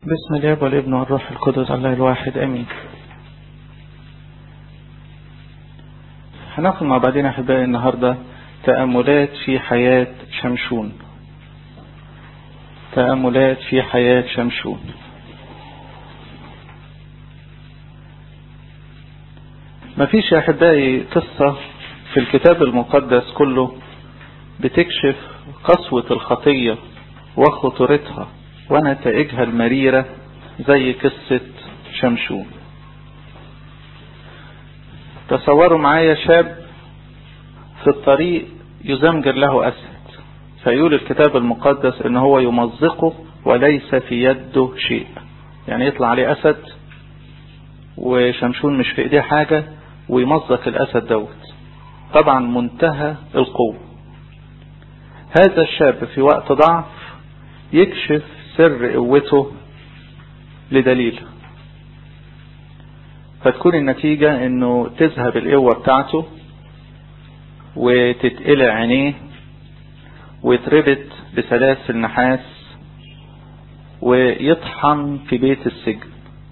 بسم الله والابن والروح القدس الله الواحد امين هناخد مع بعضنا احبائي النهارده تأملات في حياة شمشون تأملات في حياة شمشون مفيش يا احبائي قصة في الكتاب المقدس كله بتكشف قسوة الخطية وخطورتها ونتائجها المريرة زي قصة شمشون تصوروا معايا شاب في الطريق يزمجر له أسد فيقول الكتاب المقدس ان هو يمزقه وليس في يده شيء يعني يطلع عليه أسد وشمشون مش في ايديه حاجة ويمزق الأسد دوت طبعا منتهى القوة هذا الشاب في وقت ضعف يكشف سر قوته لدليل فتكون النتيجة انه تذهب القوة بتاعته وتتقلع عينيه ويتربط بسلاسل نحاس ويطحن في بيت السجن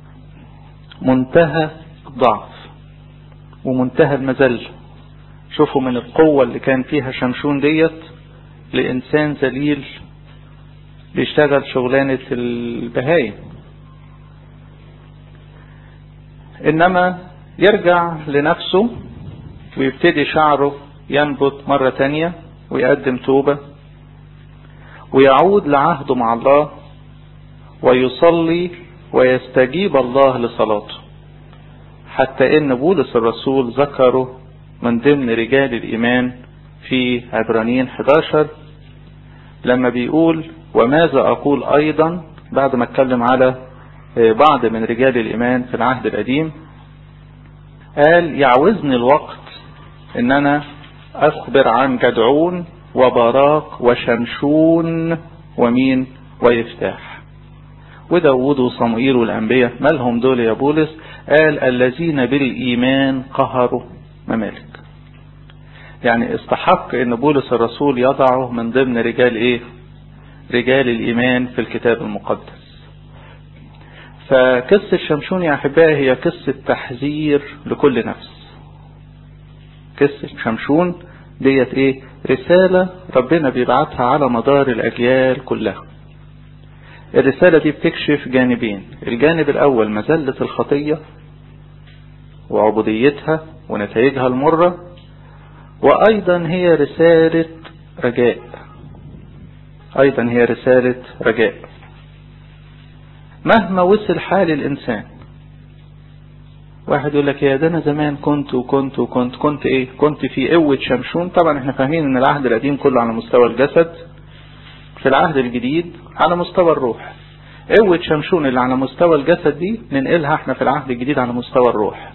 منتهى الضعف ومنتهى المذل شوفوا من القوة اللي كان فيها شمشون ديت لإنسان ذليل بيشتغل شغلانة البهايم إنما يرجع لنفسه ويبتدي شعره ينبت مرة تانية ويقدم توبة ويعود لعهده مع الله ويصلي ويستجيب الله لصلاته حتى ان بولس الرسول ذكره من ضمن رجال الايمان في عبرانيين 11 لما بيقول وماذا اقول ايضا بعد ما اتكلم على بعض من رجال الايمان في العهد القديم قال يعوزني الوقت ان انا اخبر عن جدعون وبراق وشمشون ومين ويفتاح وداود وصموئيل والانبياء مالهم دول يا بولس قال الذين بالايمان قهروا ممالك يعني استحق ان بولس الرسول يضعه من ضمن رجال ايه رجال الايمان في الكتاب المقدس فقصة شمشون يا احبائي هي قصة تحذير لكل نفس قصة شمشون ديت ايه رسالة ربنا بيبعتها على مدار الاجيال كلها الرسالة دي بتكشف جانبين الجانب الاول مزلة الخطية وعبوديتها ونتائجها المرة وايضا هي رسالة رجاء ايضا هي رسالة رجاء مهما وصل حال الانسان واحد يقول لك يا ده انا زمان كنت وكنت وكنت كنت ايه كنت في قوة شمشون طبعا احنا فاهمين ان العهد القديم كله على مستوى الجسد في العهد الجديد على مستوى الروح قوة شمشون اللي على مستوى الجسد دي ننقلها احنا في العهد الجديد على مستوى الروح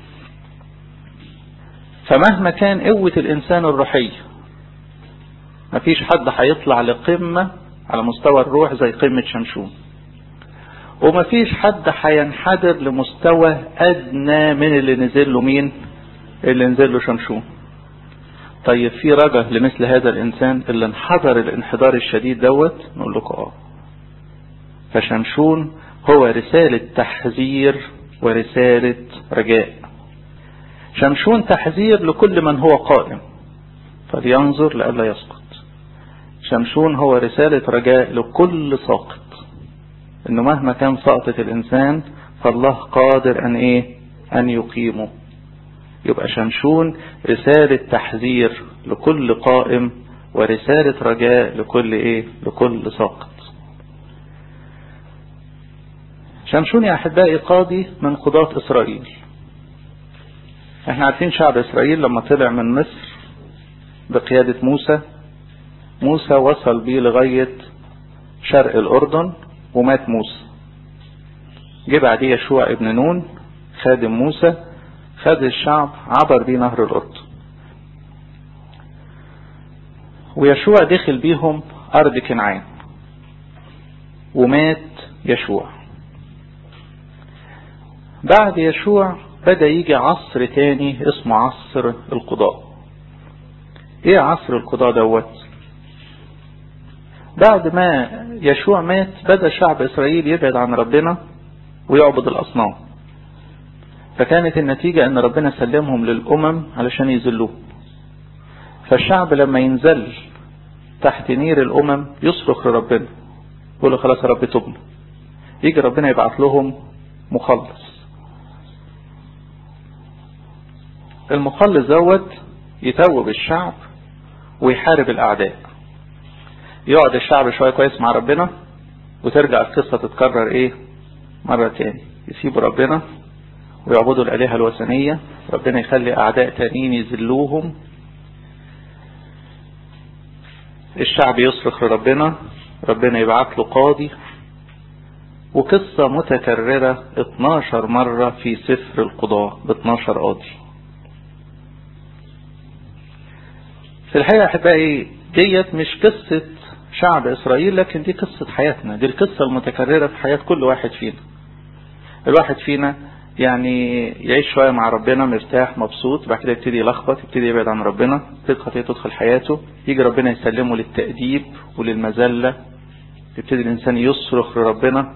فمهما كان قوة الانسان الروحية مفيش حد هيطلع لقمة على مستوى الروح زي قمة شمشون ومفيش حد هينحدر لمستوى ادنى من اللي نزل له مين اللي نزل له شمشون طيب في رجا لمثل هذا الانسان اللي انحدر الانحدار الشديد دوت نقول لكم اه فشمشون هو رسالة تحذير ورسالة رجاء شمشون تحذير لكل من هو قائم فلينظر لئلا يسقط شمشون هو رسالة رجاء لكل ساقط انه مهما كان سقطة الانسان فالله قادر ان ايه ان يقيمه يبقى شمشون رسالة تحذير لكل قائم ورسالة رجاء لكل ايه لكل ساقط شمشون يا احبائي قاضي من قضاة اسرائيل احنا عارفين شعب اسرائيل لما طلع من مصر بقيادة موسى موسى وصل بيه لغاية شرق الاردن ومات موسى جه بعديه يشوع ابن نون خادم موسى خد الشعب عبر بيه نهر الأردن ويشوع دخل بيهم أرض كنعان ومات يشوع بعد يشوع بدأ يجي عصر تاني اسمه عصر القضاء ايه عصر القضاء دوت بعد ما يشوع مات بدأ شعب إسرائيل يبعد عن ربنا ويعبد الأصنام فكانت النتيجة أن ربنا سلمهم للأمم علشان يذلوه فالشعب لما ينزل تحت نير الأمم يصرخ لربنا يقول له خلاص يا رب تبنا يجي ربنا يبعث لهم مخلص المخلص دوت يتوب الشعب ويحارب الأعداء يقعد الشعب شوية كويس مع ربنا وترجع القصة تتكرر ايه مرة تاني يسيبوا ربنا ويعبدوا الآلهة الوثنية ربنا يخلي أعداء تانيين يذلوهم الشعب يصرخ لربنا ربنا يبعت له قاضي وقصة متكررة 12 مرة في سفر القضاء ب 12 قاضي في الحقيقة أحبائي ديت مش قصة شعب إسرائيل لكن دي قصة حياتنا دي القصة المتكررة في حياة كل واحد فينا الواحد فينا يعني يعيش شوية مع ربنا مرتاح مبسوط بعد كده يبتدي يلخبط يبتدي يبعد عن ربنا تبتدي خطية تدخل حياته يجي ربنا يسلمه للتأديب وللمذلة يبتدي الإنسان يصرخ لربنا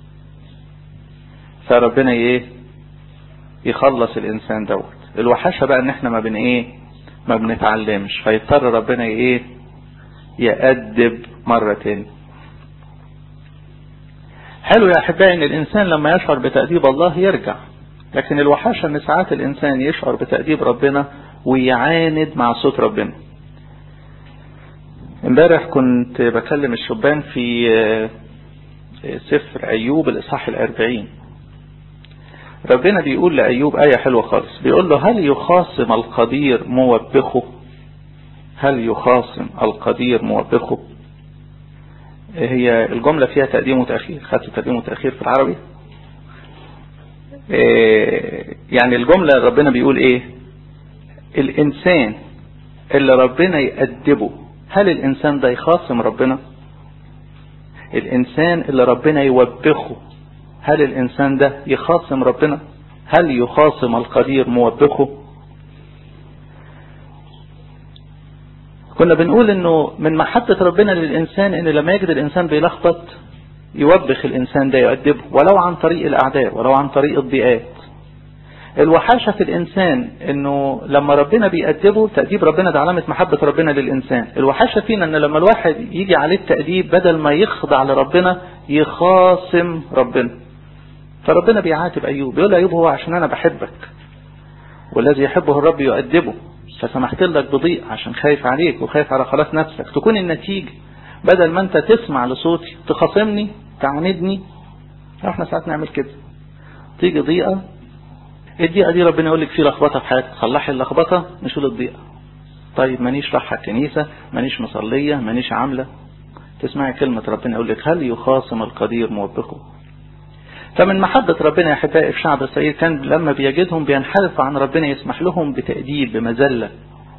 فربنا ايه يخلص الإنسان دوت الوحشة بقى ان احنا ما بن ايه ما بنتعلمش فيضطر ربنا ايه يأدب مرة تاني حلو يا أحبائي إن الإنسان لما يشعر بتأديب الله يرجع لكن الوحشة إن ساعات الإنسان يشعر بتأديب ربنا ويعاند مع صوت ربنا امبارح كنت بكلم الشبان في سفر أيوب الإصحاح الأربعين ربنا بيقول لأيوب آية حلوة خالص بيقول له هل يخاصم القدير موبخه هل يخاصم القدير موبخه هي الجملة فيها تقديم وتأخير خدت تقديم وتأخير في العربي يعني الجملة ربنا بيقول ايه الانسان اللي ربنا يأدبه هل الانسان ده يخاصم ربنا الانسان اللي ربنا يوبخه هل الانسان ده يخاصم ربنا هل يخاصم القدير موبخه كنا بنقول انه من محبة ربنا للانسان ان لما يجد الانسان بيلخبط يوبخ الانسان ده يؤدبه ولو عن طريق الاعداء ولو عن طريق الضيقات الوحاشة في الانسان انه لما ربنا بيأدبه تأديب ربنا ده علامة محبة ربنا للانسان الوحاشة فينا ان لما الواحد يجي عليه التأديب بدل ما يخضع لربنا يخاصم ربنا فربنا بيعاتب ايوب بيقول ايوب هو عشان انا بحبك والذي يحبه الرب يؤدبه فسمحت لك بضيق عشان خايف عليك وخايف على خلاص نفسك تكون النتيجة بدل ما انت تسمع لصوتي تخاصمني تعاندني احنا ساعات نعمل كده تيجي ضيقة الضيقة دي ربنا يقول لك في لخبطة في حياتك صلحي اللخبطة نشيل الضيقة طيب مانيش رايحة الكنيسة مانيش مصلية مانيش عاملة تسمعي كلمة ربنا يقول لك هل يخاصم القدير موبخه فمن محبة ربنا يا أحبائي في شعب إسرائيل كان لما بيجدهم بينحرف عن ربنا يسمح لهم بتأديب بمذلة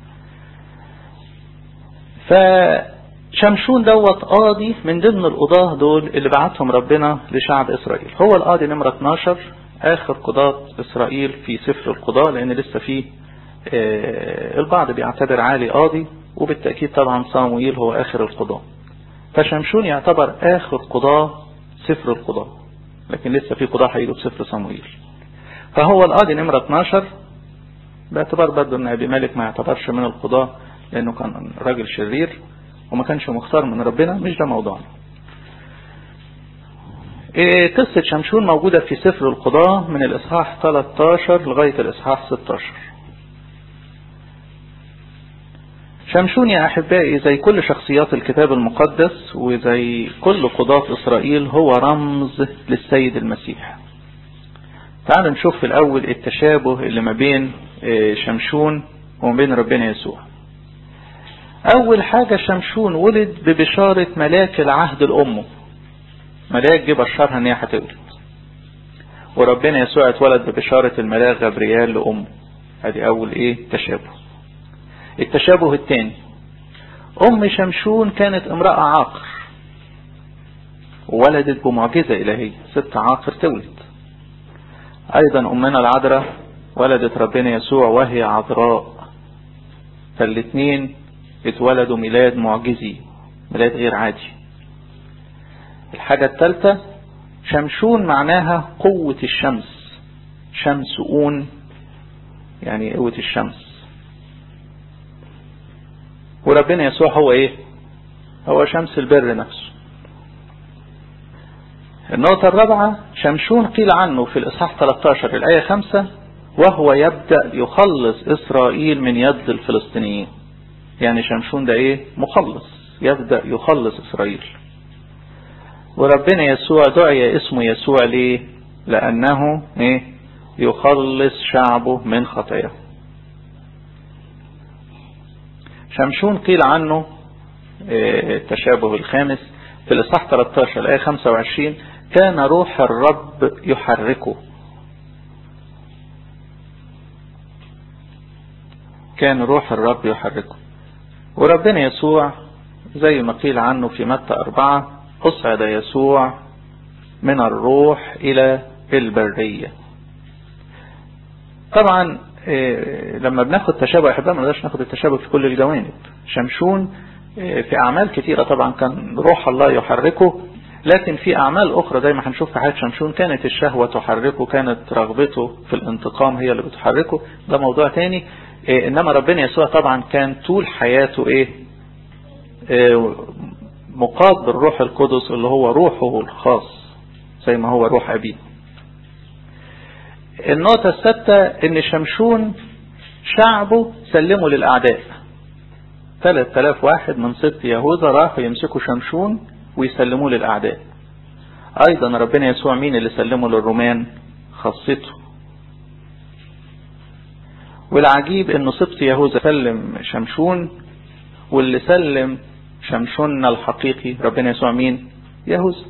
فشمشون دوت قاضي من ضمن القضاة دول اللي بعتهم ربنا لشعب إسرائيل هو القاضي نمرة 12 آخر قضاة إسرائيل في سفر القضاء لأن لسه فيه البعض بيعتبر عالي قاضي وبالتأكيد طبعا صامويل هو آخر القضاة فشمشون يعتبر آخر قضاة سفر القضاء لكن لسه في قضاء هيجوا في سفر صموئيل فهو القاضي نمرة 12 باعتبار برضه ان ابي مالك ما يعتبرش من القضاة لانه كان راجل شرير وما كانش مختار من ربنا مش ده موضوعنا إيه قصة شمشون موجودة في سفر القضاء من الإصحاح 13 لغاية الإصحاح 16 شمشون يا أحبائي زي كل شخصيات الكتاب المقدس وزي كل قضاة إسرائيل هو رمز للسيد المسيح تعالوا نشوف في الأول التشابه اللي ما بين شمشون وما بين ربنا يسوع أول حاجة شمشون ولد ببشارة ملاك العهد لأمه ملاك جه بشرها إن هي هتولد وربنا يسوع اتولد ببشارة الملاك غبريال لأمه ادي أول إيه تشابه التشابه الثاني أم شمشون كانت امرأة عاقر وولدت بمعجزة إلهية ست عاقر تولد أيضا أمنا العذراء ولدت ربنا يسوع وهي عذراء فالاثنين اتولدوا ميلاد معجزي ميلاد غير عادي الحاجة الثالثة شمشون معناها قوة الشمس شمس أون يعني قوة الشمس وربنا يسوع هو ايه هو شمس البر نفسه النقطة الرابعة شمشون قيل عنه في الإصحاح 13 الآية 5 وهو يبدأ يخلص إسرائيل من يد الفلسطينيين يعني شمشون ده إيه مخلص يبدأ يخلص إسرائيل وربنا يسوع دعي اسمه يسوع ليه لأنه إيه يخلص شعبه من خطاياه شمشون قيل عنه التشابه الخامس في الإصحاح 13 الآية 25 كان روح الرب يحركه كان روح الرب يحركه وربنا يسوع زي ما قيل عنه في متى أربعة أصعد يسوع من الروح إلى البرية طبعا لما بناخد تشابه احبائي ما نقدرش ناخد التشابه في كل الجوانب شمشون في اعمال كثيره طبعا كان روح الله يحركه لكن في اعمال اخرى زي ما هنشوف في حياه شمشون كانت الشهوه تحركه كانت رغبته في الانتقام هي اللي بتحركه ده موضوع تاني انما ربنا يسوع طبعا كان طول حياته ايه مقاد بالروح القدس اللي هو روحه الخاص زي ما هو روح ابيه النقطة الستة ان شمشون شعبه سلموا للأعداء 3000 واحد من ست يهوذا راحوا يمسكوا شمشون ويسلموه للأعداء أيضا ربنا يسوع مين اللي سلمه للرومان خاصته والعجيب انه سبط يهوذا سلم شمشون واللي سلم شمشون الحقيقي ربنا يسوع مين يهوذا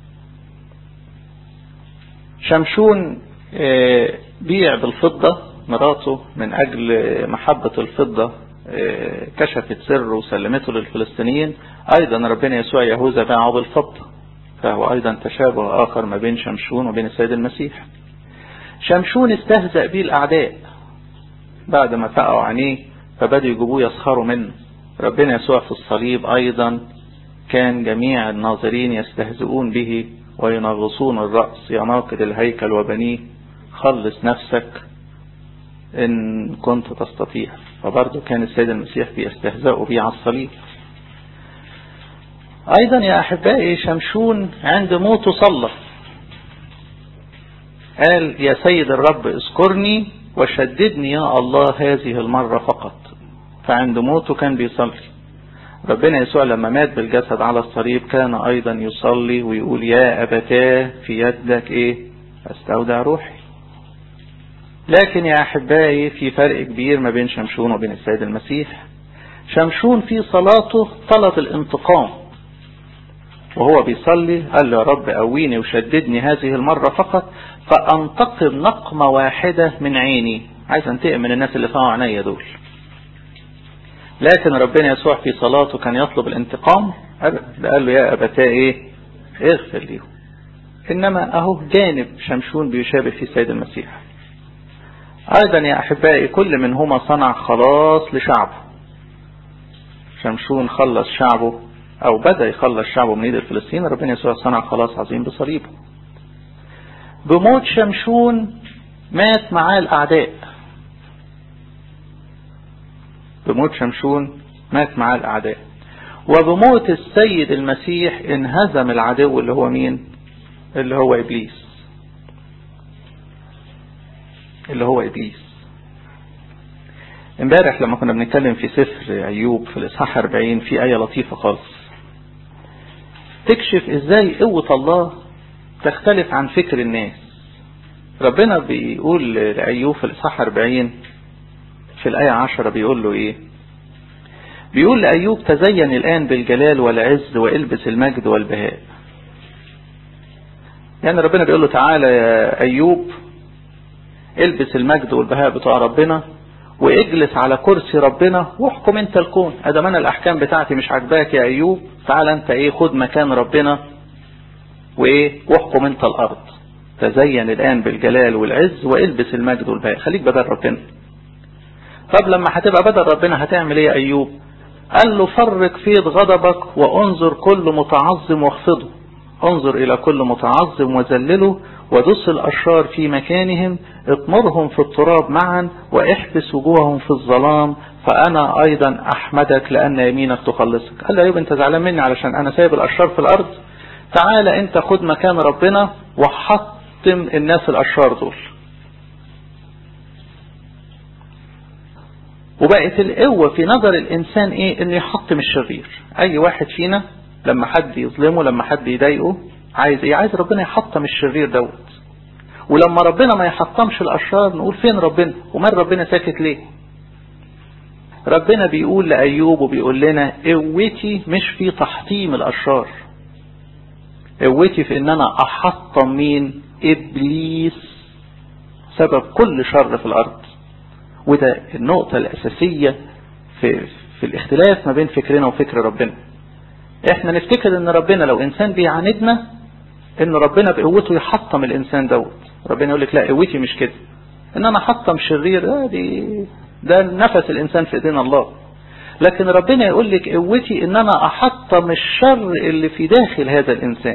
شمشون بيع بالفضة مراته من أجل محبة الفضة كشفت سره وسلمته للفلسطينيين أيضا ربنا يسوع يهوذا باعه بالفضة فهو أيضا تشابه آخر ما بين شمشون وبين السيد المسيح شمشون استهزأ به الأعداء بعد ما فقعوا عينيه فبدأوا يجيبوه يسخروا منه ربنا يسوع في الصليب أيضا كان جميع الناظرين يستهزئون به وينغصون الرأس يا ناقد الهيكل وبنيه خلص نفسك إن كنت تستطيع فبرضه كان السيد المسيح بيستهزئوا به على الصليب أيضا يا أحبائي شمشون عند موته صلى قال يا سيد الرب اذكرني وشددني يا الله هذه المرة فقط فعند موته كان بيصلي ربنا يسوع لما مات بالجسد على الصليب كان أيضا يصلي ويقول يا أبتاه في يدك إيه أستودع روحي لكن يا أحبائي في فرق كبير ما بين شمشون وبين السيد المسيح شمشون في صلاته طلب الانتقام وهو بيصلي قال له يا رب قويني وشددني هذه المرة فقط فأنتقم نقمة واحدة من عيني عايز انتقم من الناس اللي فاقوا عينيا دول لكن ربنا يسوع في صلاته كان يطلب الانتقام قال له يا أبتاه ايه اغفر ليهم إنما أهو جانب شمشون بيشابه في السيد المسيح أيضا يا أحبائي كل منهما صنع خلاص لشعبه شمشون خلص شعبه أو بدأ يخلص شعبه من إيد الفلسطين ربنا يسوع صنع خلاص عظيم بصليبه بموت شمشون مات معاه الأعداء بموت شمشون مات معاه الأعداء وبموت السيد المسيح انهزم العدو اللي هو مين اللي هو إبليس اللي هو إبليس امبارح لما كنا بنتكلم في سفر أيوب في الإصحاح 40 في آية لطيفة خالص تكشف إزاي قوة الله تختلف عن فكر الناس ربنا بيقول لأيوب في الإصحاح 40 في الآية 10 بيقول له إيه بيقول لأيوب تزين الآن بالجلال والعز والبس المجد والبهاء يعني ربنا بيقول له تعالى يا أيوب البس المجد والبهاء بتوع ربنا واجلس على كرسي ربنا واحكم انت الكون ادام انا الاحكام بتاعتي مش عاجباك يا ايوب تعال انت ايه خد مكان ربنا وايه واحكم انت الارض تزين الان بالجلال والعز والبس المجد والبهاء خليك بدل ربنا طب لما هتبقى بدل ربنا هتعمل ايه يا ايوب قال له فرق فيض غضبك وانظر كل متعظم واخفضه انظر إلى كل متعظم وذلله ودس الأشرار في مكانهم اطمرهم في التراب معا واحبس وجوههم في الظلام فأنا أيضا أحمدك لأن يمينك تخلصك قال له أيوب أنت زعلان مني علشان أنا سايب الأشرار في الأرض تعالى أنت خد مكان ربنا وحطم الناس الأشرار دول وبقت القوة في نظر الإنسان إيه إنه يحطم الشرير أي واحد فينا لما حد يظلمه لما حد يضايقه عايز إيه عايز ربنا يحطم الشرير دوت ولما ربنا ما يحطمش الأشرار نقول فين ربنا ومال ربنا ساكت ليه ربنا بيقول لأيوب وبيقول لنا قوتي مش في تحطيم الأشرار قوتي في ان انا احطم مين ابليس سبب كل شر في الارض وده النقطة الاساسية في, في الاختلاف ما بين فكرنا وفكر ربنا احنا نفتكر ان ربنا لو انسان بيعاندنا ان ربنا بقوته يحطم الانسان دوت ربنا يقول لك لا قوتي مش كده ان انا احطم شرير ده دي ده نفس الانسان في ايدين الله لكن ربنا يقول لك قوتي ان انا احطم الشر اللي في داخل هذا الانسان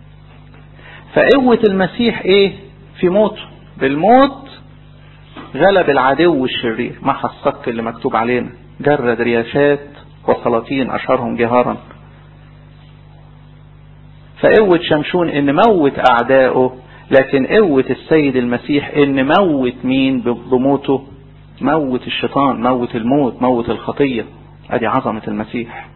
فقوة المسيح ايه في موته بالموت غلب العدو الشرير مع الصك اللي مكتوب علينا جرد رياشات وسلاطين اشهرهم جهارا فقوة شمشون ان موت اعدائه لكن قوة السيد المسيح ان موت مين بموته موت الشيطان موت الموت موت الخطية ادي عظمة المسيح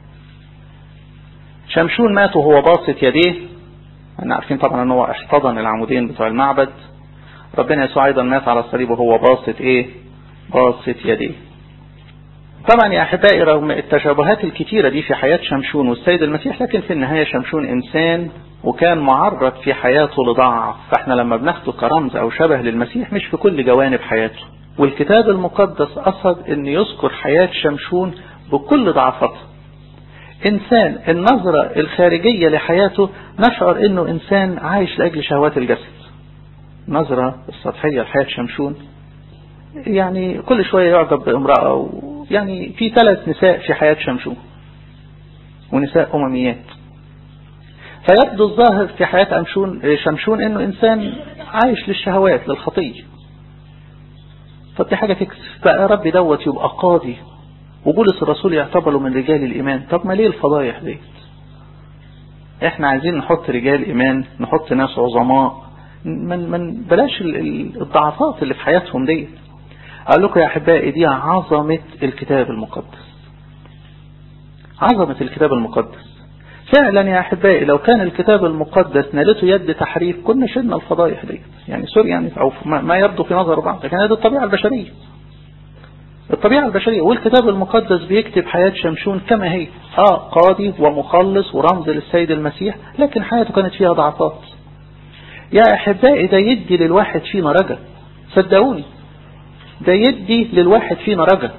شمشون مات وهو باسط يديه احنا عارفين طبعا ان هو احتضن العمودين بتوع المعبد ربنا يسوع ايضا مات على الصليب وهو باسط ايه باسط يديه طبعا يا احبائي رغم التشابهات الكتيرة دي في حياة شمشون والسيد المسيح لكن في النهاية شمشون انسان وكان معرض في حياته لضعف فاحنا لما بناخده كرمز او شبه للمسيح مش في كل جوانب حياته والكتاب المقدس قصد ان يذكر حياة شمشون بكل ضعفاتها انسان النظرة الخارجية لحياته نشعر انه انسان عايش لاجل شهوات الجسد نظرة السطحية لحياة شمشون يعني كل شوية يعجب بامرأة يعني في ثلاث نساء في حياة شمشون ونساء امميات فيبدو الظاهر في حياة أمشون شمشون انه انسان عايش للشهوات للخطية طب دي حاجة تكسف بقى يا رب دوت يبقى قاضي وبولس الرسول يعتبره من رجال الإيمان طب ما ليه الفضايح دي احنا عايزين نحط رجال إيمان نحط ناس عظماء من, من بلاش الضعفات اللي في حياتهم دي قال لكم يا أحبائي دي عظمة الكتاب المقدس عظمة الكتاب المقدس فعلا يا أحبائي لو كان الكتاب المقدس نالته يد تحريف كنا شلنا الفضايح دي يعني سوري يعني أو ما يبدو في نظر بعض لكن هذه الطبيعة البشرية الطبيعة البشرية والكتاب المقدس بيكتب حياة شمشون كما هي اه قاضي ومخلص ورمز للسيد المسيح لكن حياته كانت فيها ضعفات يا أحبائي ده يدي للواحد فينا رجا صدقوني ده يدي للواحد فينا رجا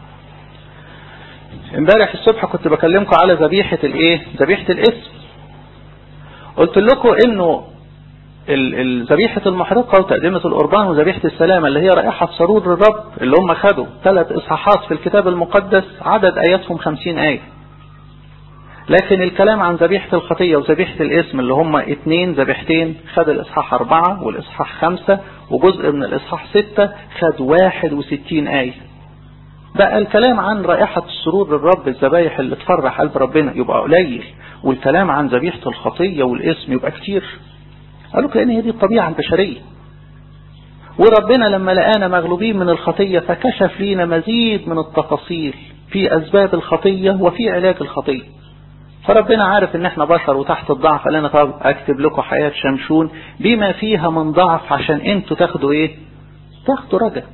امبارح الصبح كنت بكلمكم على ذبيحة الايه ذبيحة الاسم قلت لكم انه ذبيحة المحرقة وتقدمة القربان وذبيحة السلامة اللي هي رائحة سرور الرب اللي هم خدوا ثلاث إصحاحات في الكتاب المقدس عدد آياتهم خمسين آية لكن الكلام عن ذبيحة الخطية وذبيحة الاسم اللي هم اتنين ذبيحتين خد الإصحاح أربعة والإصحاح خمسة وجزء من الإصحاح ستة خد واحد وستين آية بقى الكلام عن رائحة السرور الرب الذبايح اللي تفرح قلب ربنا يبقى قليل والكلام عن ذبيحة الخطية والاسم يبقى كتير قالوا لأن هي دي الطبيعة البشرية وربنا لما لقانا مغلوبين من الخطية فكشف لينا مزيد من التفاصيل في أسباب الخطية وفي علاج الخطية فربنا عارف ان احنا بشر وتحت الضعف قال لنا طب اكتب لكم حياة شمشون بما فيها من ضعف عشان انتوا تاخدوا ايه تاخدوا رجا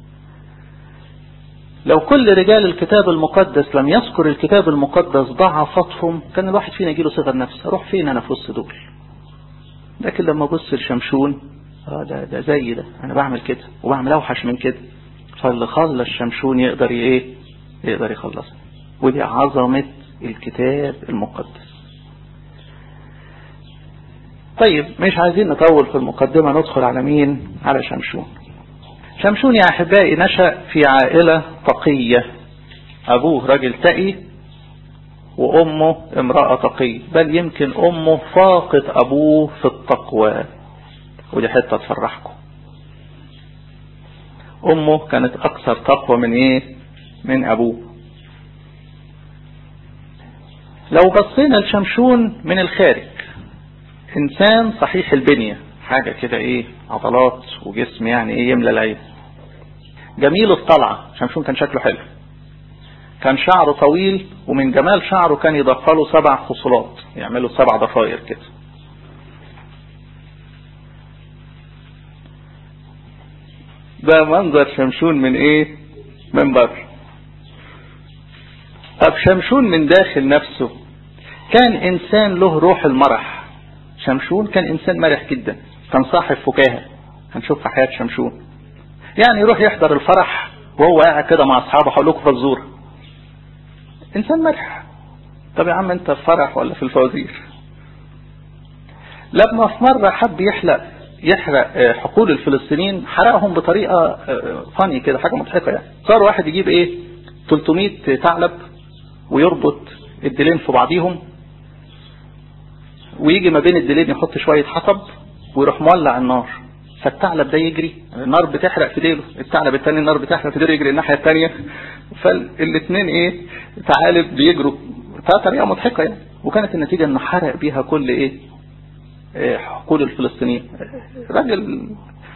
لو كل رجال الكتاب المقدس لم يذكر الكتاب المقدس ضعفاتهم كان الواحد فينا يجيله صغر نفس اروح فين انا في وسط دول لكن لما ابص لشمشون اه ده ده زي ده انا بعمل كده وبعمل اوحش من كده فاللي خلص شمشون يقدر ايه يقدر يخلص ودي عظمة الكتاب المقدس طيب مش عايزين نطول في المقدمة ندخل على مين على شمشون شمشون يا أحبائي نشأ في عائلة تقية أبوه راجل تقي وأمه امرأة تقية بل يمكن أمه فاقت أبوه في التقوى ودي حتة تفرحكم أمه كانت أكثر تقوى من إيه من أبوه لو بصينا لشمشون من الخارج إنسان صحيح البنية حاجة كده إيه عضلات وجسم يعني إيه يملى العين جميل الطلعة شمشون كان شكله حلو كان شعره طويل ومن جمال شعره كان يضفله سبع خصلات يعملوا سبع ضفاير كده ده منظر شمشون من ايه من بره طب شمشون من داخل نفسه كان انسان له روح المرح شمشون كان انسان مرح جدا كان صاحب فكاهة هنشوف في حياة شمشون يعني يروح يحضر الفرح وهو قاعد كده مع اصحابه حولوك فزوره انسان مرح طب يا عم انت في فرح ولا في الفوازير لما في مرة حب يحلق يحرق حقول الفلسطينيين حرقهم بطريقة فاني كده حاجة مضحكة يعني صار واحد يجيب ايه 300 ثعلب ويربط الديلين في بعضيهم ويجي ما بين الديلين يحط شوية حطب ويروح مولع النار فالثعلب ده يجري النار بتحرق في ديله الثعلب الثاني النار بتحرق في ديله يجري الناحية الثانية فالاثنين ايه ثعالب بيجروا فطريقة مضحكة يعني وكانت النتيجة انه حرق بيها كل ايه حقول الفلسطينيين راجل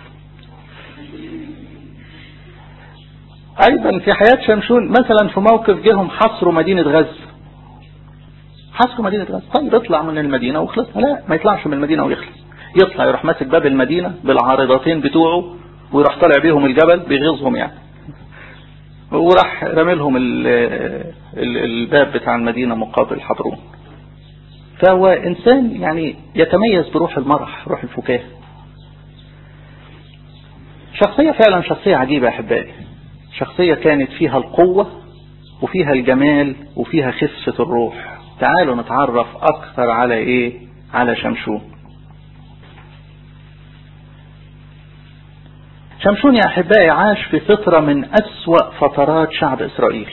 ايضا في حياة شمشون مثلا في موقف جيهم حصروا مدينة غزة حصروا مدينة غزة طيب اطلع من المدينة وخلص لا ما يطلعش من المدينة ويخلص يطلع يروح ماسك باب المدينة بالعارضتين بتوعه ويروح طالع بيهم الجبل بيغيظهم يعني وراح رملهم الباب بتاع المدينة مقابل حضرون فهو إنسان يعني يتميز بروح المرح روح الفكاهة شخصية فعلا شخصية عجيبة يا أحبائي شخصية كانت فيها القوة وفيها الجمال وفيها خفة الروح تعالوا نتعرف أكثر على إيه على شمشون شمشون يا أحبائي عاش في فترة من أسوأ فترات شعب إسرائيل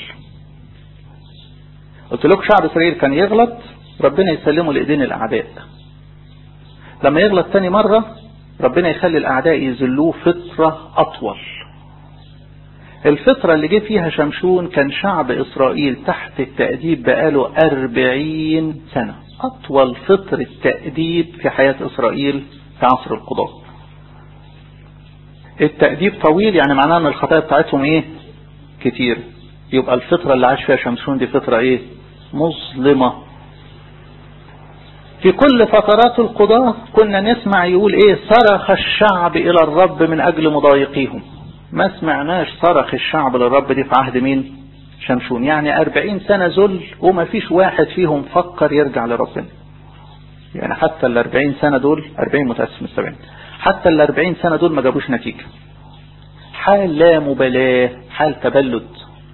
قلت لكم شعب إسرائيل كان يغلط ربنا يسلمه لإيدين الأعداء لما يغلط تاني مرة ربنا يخلي الأعداء يذلوه فترة أطول الفترة اللي جه فيها شمشون كان شعب إسرائيل تحت التأديب بقاله أربعين سنة أطول فترة تأديب في حياة إسرائيل في عصر القضاء التأديب طويل يعني معناه ان الخطايا بتاعتهم ايه كتير يبقى الفترة اللي عاش فيها شمشون دي فترة ايه مظلمة في كل فترات القضاء كنا نسمع يقول ايه صرخ الشعب الى الرب من اجل مضايقيهم ما سمعناش صرخ الشعب للرب دي في عهد مين شمشون يعني أربعين سنة ذل وما فيش واحد فيهم فكر يرجع لربنا يعني حتى الأربعين سنة دول أربعين متأسف السبعين حتى الأربعين سنة دول ما جابوش نتيجة حال لا مبالاة حال تبلد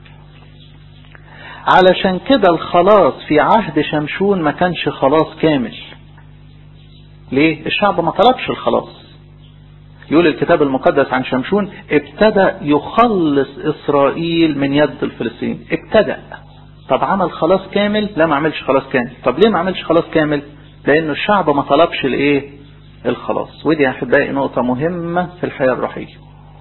علشان كده الخلاص في عهد شمشون ما كانش خلاص كامل ليه الشعب ما طلبش الخلاص يقول الكتاب المقدس عن شمشون ابتدى يخلص إسرائيل من يد الفلسطينيين ابتدى طب عمل خلاص كامل لا ما عملش خلاص كامل طب ليه ما عملش خلاص كامل لأنه الشعب ما طلبش الايه الخلاص ودي يا أحبائي نقطة مهمة في الحياة الروحية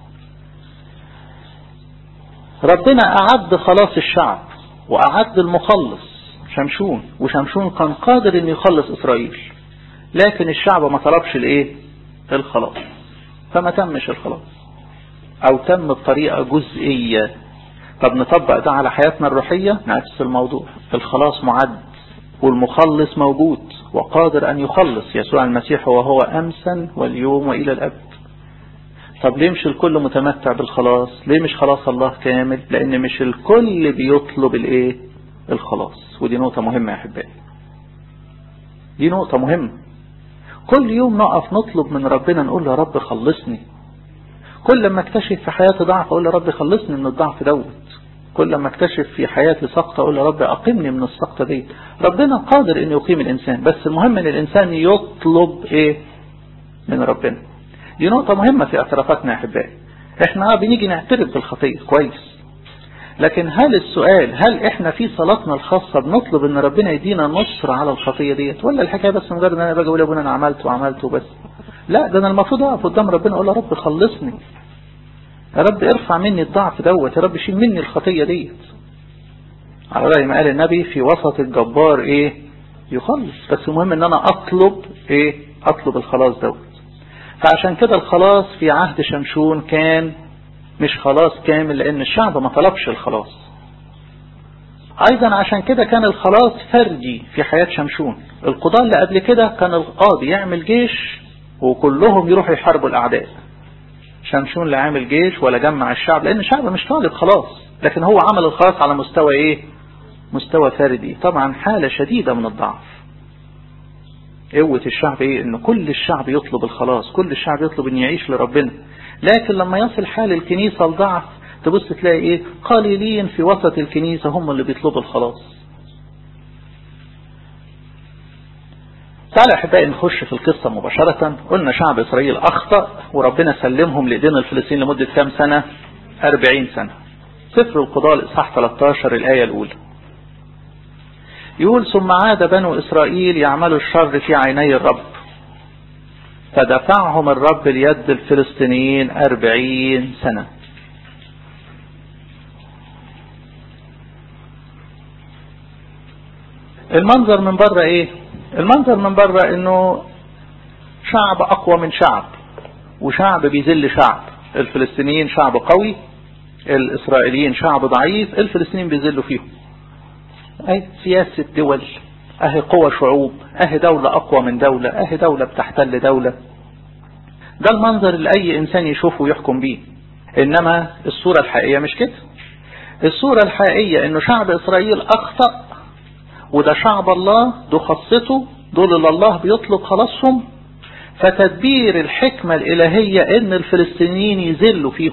ربنا أعد خلاص الشعب وأعد المخلص شمشون وشمشون كان قادر أن يخلص إسرائيل لكن الشعب ما طلبش الايه الخلاص فما تمش الخلاص او تم بطريقة جزئية طب نطبق ده على حياتنا الروحية نفس الموضوع الخلاص معد والمخلص موجود وقادر ان يخلص يسوع المسيح وهو امسا واليوم والى الابد طب ليه مش الكل متمتع بالخلاص ليه مش خلاص الله كامل لان مش الكل بيطلب الايه الخلاص ودي نقطة مهمة يا احبائي دي نقطة مهمة كل يوم نقف نطلب من ربنا نقول يا رب خلصني كل ما اكتشف في حياتي ضعف اقول يا رب خلصني من الضعف دوت كل ما اكتشف في حياتي سقطة اقول يا رب اقمني من السقطة دي ربنا قادر ان يقيم الانسان بس المهم ان الانسان يطلب ايه من ربنا دي نقطة مهمة في اعترافاتنا يا احبائي احنا اه بنيجي نعترف بالخطية كويس لكن هل السؤال هل احنا في صلاتنا الخاصة بنطلب ان ربنا يدينا نصر على الخطية ديت ولا الحكاية بس مجرد ان انا باجي اقول يا ابونا انا عملت وعملت وبس لا ده انا المفروض اقف قدام ربنا اقول يا رب خلصني يا رب ارفع مني الضعف دوت يا رب شيل مني الخطية ديت على رأي ما قال النبي في وسط الجبار ايه يخلص بس المهم ان انا اطلب ايه اطلب الخلاص دوت فعشان كده الخلاص في عهد شمشون كان مش خلاص كامل لان الشعب ما طلبش الخلاص ايضا عشان كده كان الخلاص فردي في حياة شمشون القضاء اللي قبل كده كان القاضي يعمل جيش وكلهم يروحوا يحاربوا الاعداء شمشون لا عامل جيش ولا جمع الشعب لان الشعب مش طالب خلاص لكن هو عمل الخلاص على مستوى ايه مستوى فردي طبعا حالة شديدة من الضعف قوة الشعب ايه ان كل الشعب يطلب الخلاص كل الشعب يطلب ان يعيش لربنا لكن لما يصل حال الكنيسة لضعف تبص تلاقي ايه قليلين في وسط الكنيسة هم اللي بيطلبوا الخلاص تعالى احبائي نخش في القصة مباشرة قلنا شعب اسرائيل اخطأ وربنا سلمهم لايدين الفلسطينيين لمدة كام سنة 40 سنة سفر القضاء الاصحاح 13 الاية الاولى يقول ثم عاد بنو إسرائيل يعملوا الشر في عيني الرب فدفعهم الرب ليد الفلسطينيين أربعين سنة المنظر من بره ايه المنظر من بره انه شعب اقوى من شعب وشعب بيذل شعب الفلسطينيين شعب قوي الاسرائيليين شعب ضعيف الفلسطينيين بيذلوا فيهم اهي سياسة دول اهي قوى شعوب اهي دولة اقوى من دولة اهي دولة بتحتل دولة ده المنظر اللي اي انسان يشوفه ويحكم بيه انما الصورة الحقيقية مش كده الصورة الحقيقية انه شعب اسرائيل اخطأ وده شعب الله ده خاصته دول اللي الله بيطلب خلاصهم فتدبير الحكمة الالهية ان الفلسطينيين يذلوا فيهم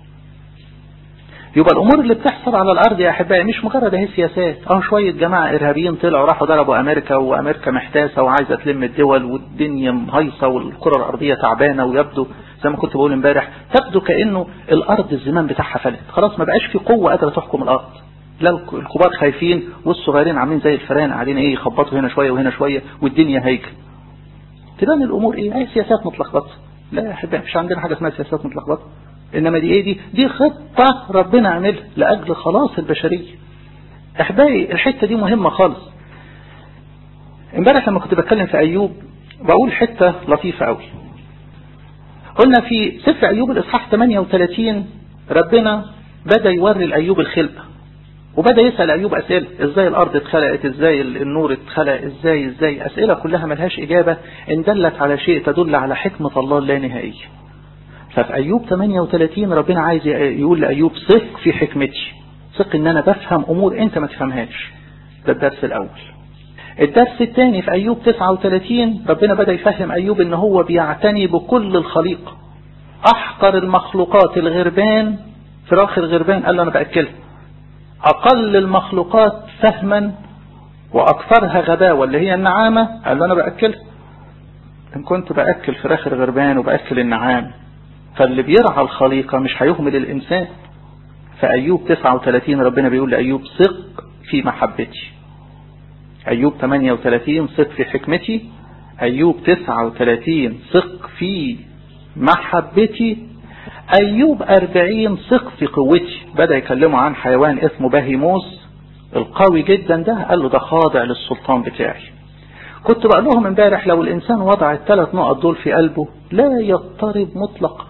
يبقى الامور اللي بتحصل على الارض يا احبائي مش مجرد اهي سياسات اه شويه جماعه ارهابيين طلعوا راحوا ضربوا امريكا وامريكا محتاسه وعايزه تلم الدول والدنيا مهيصه والكره الارضيه تعبانه ويبدو زي ما كنت بقول امبارح تبدو كانه الارض الزمان بتاعها فلت خلاص ما بقاش في قوه قادره تحكم الارض لا الكبار خايفين والصغيرين عاملين زي الفئران قاعدين ايه يخبطوا هنا شويه وهنا شويه والدنيا هيكل تبان الامور ايه اي سياسات متلخبطه لا يا احبائي مش عندنا حاجه اسمها سياسات متلخبطه انما دي ايه دي دي خطة ربنا عملها لاجل خلاص البشرية احبائي الحتة دي مهمة خالص امبارح لما كنت بتكلم في ايوب بقول حتة لطيفة قوي قلنا في سفر ايوب الاصحاح 38 ربنا بدأ يوري الايوب الخلقة وبدأ يسأل ايوب اسئلة ازاي الارض اتخلقت ازاي النور اتخلق ازاي ازاي اسئلة كلها ملهاش اجابة ان دلت على شيء تدل على حكمة الله اللانهائية ففي أيوب 38 ربنا عايز يقول لأيوب ثق في حكمتي ثق ان انا بفهم امور انت ما تفهمهاش ده الدرس الاول الدرس الثاني في أيوب 39 ربنا بدأ يفهم أيوب ان هو بيعتني بكل الخليقة أحقر المخلوقات الغربان فراخ الغربان قال له أنا بأكلها أقل المخلوقات فهما وأكثرها غباوة اللي هي النعامة قال له أنا بأكلها إن كنت بأكل فراخ الغربان وبأكل النعام فاللي بيرعى الخليقة مش هيهمل الإنسان فأيوب 39 ربنا بيقول لأيوب ثق في محبتي أيوب 38 ثق في حكمتي أيوب 39 ثق في محبتي أيوب 40 ثق في قوتي بدأ يكلمه عن حيوان اسمه بهيموس القوي جدا ده قال له ده خاضع للسلطان بتاعي كنت بقول لهم امبارح لو الإنسان وضع الثلاث نقط دول في قلبه لا يضطرب مطلقا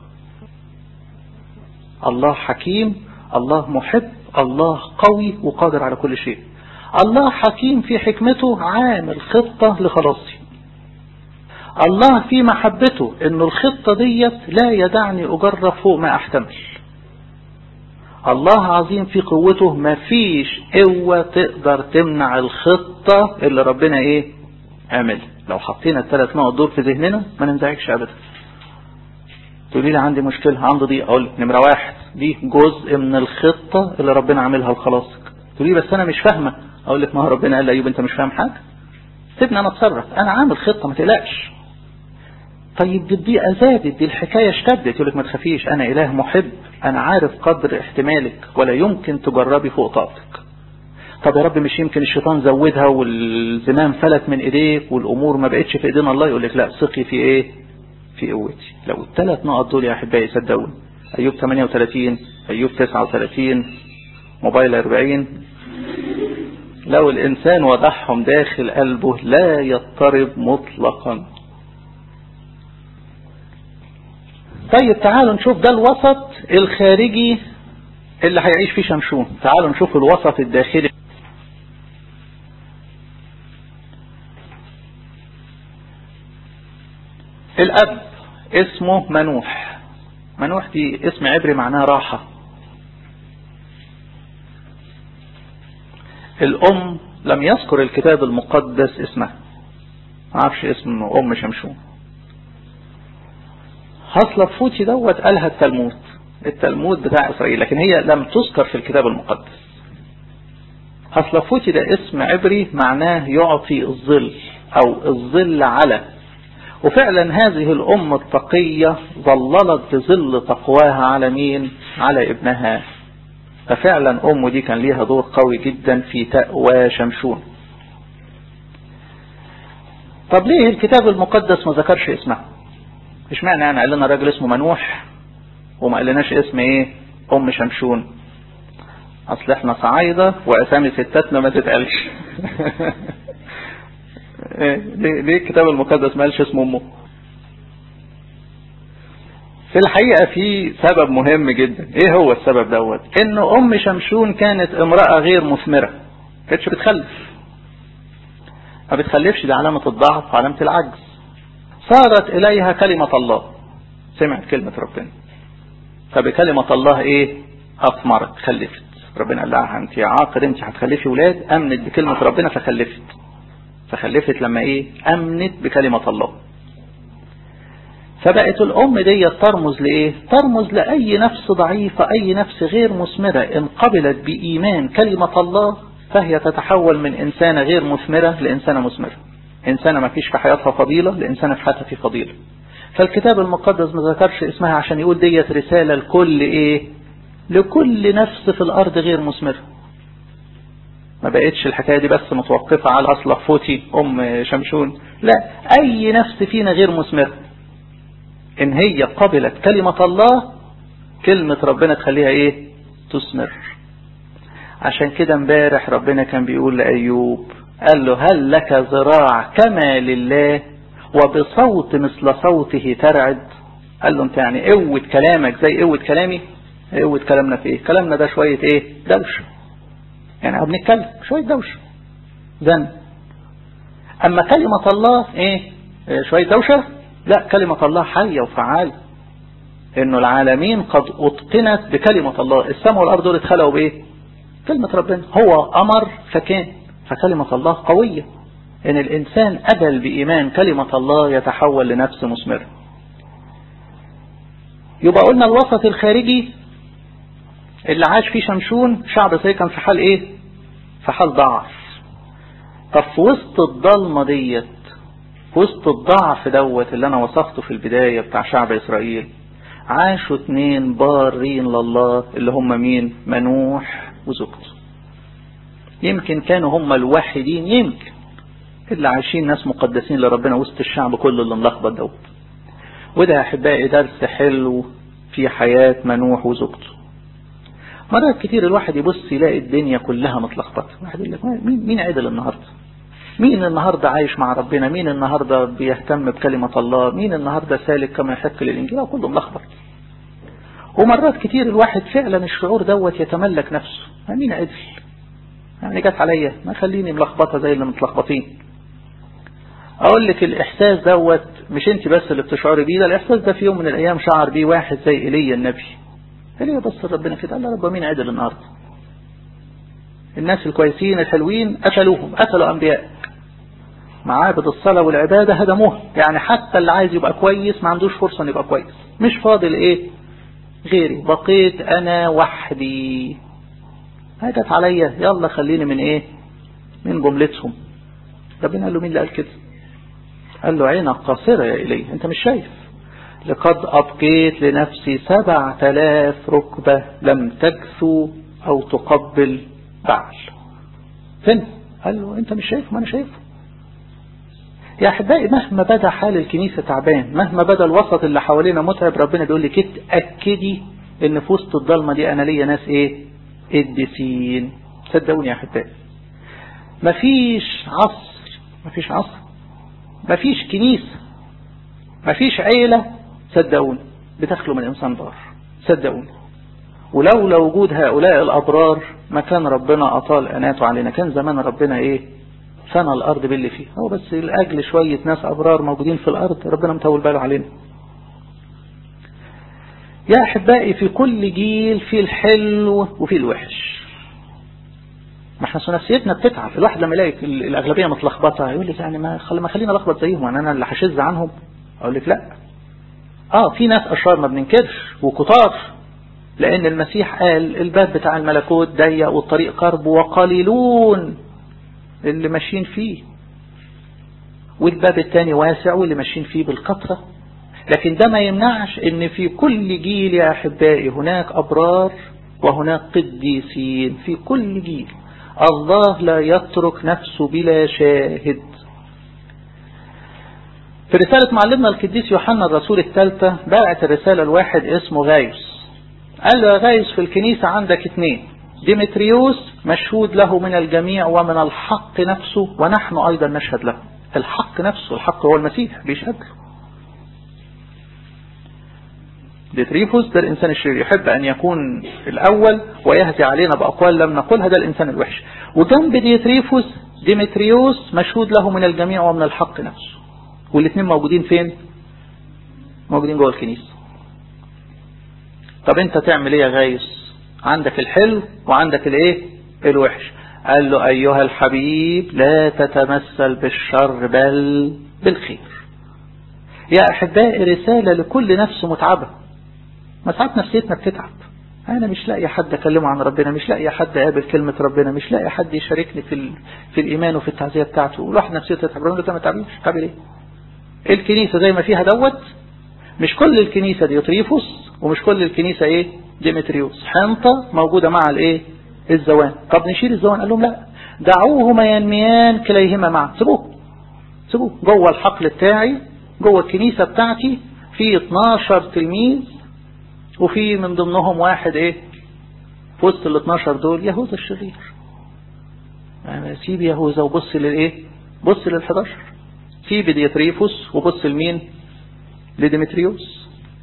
الله حكيم الله محب الله قوي وقادر على كل شيء الله حكيم في حكمته عامل خطة لخلاصي الله في محبته انه الخطة ديت لا يدعني اجرب فوق ما احتمل الله عظيم في قوته ما فيش قوة تقدر تمنع الخطة اللي ربنا ايه عمل لو حطينا الثلاث نقط دول في ذهننا ما ننزعجش ابدا تقولي لي عندي مشكلة عندي دي اقول نمرة واحد دي جزء من الخطة اللي ربنا عاملها لخلاصك تقولي بس انا مش فاهمة اقول لك ما هو ربنا قال لايوب انت مش فاهم حاجة سيبني انا اتصرف انا عامل خطة ما تقلقش طيب دي الضيقة زادت دي الحكاية اشتدت يقول لك ما تخافيش أنا إله محب أنا عارف قدر احتمالك ولا يمكن تجربي فوق طاقتك طب يا رب مش يمكن الشيطان زودها والزمام فلت من ايديك والامور ما بقتش في ايدينا الله يقول لك لا ثقي في ايه في قوتي لو الثلاث نقط دول يا احبائي صدقوني ايوب 38 ايوب 39 موبايل 40 لو الانسان وضعهم داخل قلبه لا يضطرب مطلقا طيب تعالوا نشوف ده الوسط الخارجي اللي هيعيش فيه شمشون تعالوا نشوف الوسط الداخلي الأب اسمه منوح منوح دي اسم عبري معناه راحة الأم لم يذكر الكتاب المقدس اسمها ما عارفش اسم أم شمشون هصلة فوتي دوت قالها التلمود التلمود بتاع إسرائيل لكن هي لم تذكر في الكتاب المقدس هصلفوتي ده اسم عبري معناه يعطي الظل أو الظل على وفعلا هذه الأم التقية ظللت بظل تقواها على مين على ابنها ففعلا أم دي كان ليها دور قوي جدا في تقوى شمشون طب ليه الكتاب المقدس ما ذكرش اسمها مش معنى يعني قال لنا راجل اسمه منوح وما قالناش اسم ايه ام شمشون اصل احنا صعايدة واسامي ستاتنا ما تتقالش ليه الكتاب المقدس ما قالش اسم امه في الحقيقة في سبب مهم جدا ايه هو السبب دوت ان ام شمشون كانت امرأة غير مثمرة كانتش بتخلف ما بتخلفش دي علامة الضعف وعلامة العجز صارت اليها كلمة الله سمعت كلمة ربنا فبكلمة الله ايه اثمرت خلفت ربنا قال لها انت يا عاقر انت هتخلفي ولاد امنت بكلمة ربنا فخلفت فخلفت لما ايه امنت بكلمة الله فبقت الام دي ترمز لايه ترمز لاي نفس ضعيفة اي نفس غير مثمرة ان قبلت بايمان كلمة الله فهي تتحول من انسانة غير مثمرة لانسانة مثمرة انسانة ما فيش في حياتها فضيلة لانسانة في حياتها في فضيلة فالكتاب المقدس ما ذكرش اسمها عشان يقول ديت رسالة لكل ايه لكل نفس في الارض غير مثمرة ما بقتش الحكاية دي بس متوقفة على اصل فوتي ام شمشون لا اي نفس فينا غير مثمرة ان هي قبلت كلمة الله كلمة ربنا تخليها ايه تثمر عشان كده امبارح ربنا كان بيقول لأيوب قال له هل لك ذراع كما لله وبصوت مثل صوته ترعد قال له انت يعني قوة كلامك زي قوة كلامي قوة كلامنا في ايه كلامنا ده شوية ايه دوشة يعني احنا بنتكلم شوية دوشة زن اما كلمة الله ايه شوية دوشة لا كلمة الله حية وفعالة انه العالمين قد اتقنت بكلمة الله السماء والارض دول اتخلقوا بايه كلمة ربنا هو امر فكان فكلمة الله قوية ان الانسان ادل بايمان كلمة الله يتحول لنفس مثمرة يبقى قلنا الوسط الخارجي اللي عاش فيه شمشون شعب اسرائيل كان في حال ايه في حال ضعف طب في وسط الضلمة ديت في وسط الضعف دوت اللي انا وصفته في البداية بتاع شعب اسرائيل عاشوا اتنين بارين لله اللي هم مين منوح وزوجته يمكن كانوا هم الوحيدين يمكن اللي عايشين ناس مقدسين لربنا وسط الشعب كله اللي ملخبط دوت وده يا احبائي درس حلو في حياة منوح وزوجته مرات كتير الواحد يبص يلاقي الدنيا كلها متلخبطه واحد يقول لك مين مين عدل النهارده مين النهارده عايش مع ربنا مين النهارده بيهتم بكلمة الله مين النهارده سالك كما يحق للإنجيل كله ملخبط ومرات كتير الواحد فعلا الشعور دوت يتملك نفسه مين عدل يعني جت عليا ما خليني ملخبطه زي اللي متلخبطين اقول لك الاحساس دوت مش انت بس اللي بتشعري بيه ده الاحساس ده في يوم من الايام شعر بيه واحد زي ايليا النبي ايليا بص ربنا كده قال رب مين عدل النهارده الناس الكويسين الحلوين قتلوهم قتلوا انبياء معابد الصلاة والعبادة هدموها يعني حتى اللي عايز يبقى كويس ما عندوش فرصة انه يبقى كويس مش فاضل ايه غيري بقيت انا وحدي هاجت عليا يلا خليني من ايه من جملتهم ربنا قال له مين اللي قال كده قال له عينك قاصرة يا إلي انت مش شايف لقد أبقيت لنفسي سبع تلاف ركبة لم تكثو أو تقبل بعل فين قال له أنت مش شايف ما أنا شايفه يا أحبائي مهما بدا حال الكنيسة تعبان مهما بدا الوسط اللي حوالينا متعب ربنا بيقول لك اتأكدي ان في وسط الضلمة دي انا ليا ناس ايه قديسين صدقوني يا أحبائي مفيش عصر مفيش عصر مفيش كنيسة مفيش عيلة صدقوني بتخلو من إنسان بار صدقوني ولولا وجود هؤلاء الأبرار ما كان ربنا أطال أناته علينا كان زمان ربنا إيه فنى الأرض باللي فيه هو بس لأجل شوية ناس أبرار موجودين في الأرض ربنا مطول باله علينا يا أحبائي في كل جيل في الحلو وفي الوحش ما احنا ثلاثيتنا بتتعب الواحد لما يلاقي الأغلبية متلخبطة يقول لك يعني ما خلي ما خلينا لخبط زيهم يعني أنا اللي هشز عنهم أقول لك لا اه في ناس أشرار ما بننكرش وكتار لأن المسيح قال الباب بتاع الملكوت ضيق والطريق قرب وقليلون اللي ماشيين فيه والباب الثاني واسع واللي ماشيين فيه بالكثرة لكن ده ما يمنعش ان في كل جيل يا احبائي هناك ابرار وهناك قديسين في كل جيل الله لا يترك نفسه بلا شاهد في رسالة معلمنا القديس يوحنا الرسول الثالثة باعت الرسالة الواحد اسمه غايوس قال له يا غايوس في الكنيسة عندك اثنين ديمتريوس مشهود له من الجميع ومن الحق نفسه ونحن أيضا نشهد له الحق نفسه الحق هو المسيح بيشهد له ديتريفوس ده الإنسان الشرير يحب أن يكون الأول ويهدي علينا بأقوال لم نقولها ده الإنسان الوحش وجنب ديتريفوس ديمتريوس مشهود له من الجميع ومن الحق نفسه والاثنين موجودين فين موجودين جوه الكنيسة طب انت تعمل ايه يا غايس عندك الحلو وعندك الايه الوحش قال له ايها الحبيب لا تتمثل بالشر بل بالخير يا احبائي رسالة لكل نفس متعبة ما ساعات نفسيتنا بتتعب انا مش لاقي حد اكلمه عن ربنا مش لاقي حد قابل كلمة ربنا مش لاقي حد يشاركني في ال... في الايمان وفي التعزية بتاعته والواحد نفسيته تتعب ربنا ما تعبيش تعمل ايه الكنيسة زي ما فيها دوت مش كل الكنيسة ديوتريفوس ومش كل الكنيسة ايه ديمتريوس حنطة موجودة مع الايه الزوان طب نشيل الزوان قال لهم لا دعوهما ينميان كليهما معا سيبوه سيبوه جوه الحقل بتاعي جوه الكنيسة بتاعتي في 12 تلميذ وفي من ضمنهم واحد ايه في وسط ال 12 دول يهوذا الشرير يعني سيب يهوذا وبص للايه بص لل 11 سيب ديتريفوس وبص لمين لديمتريوس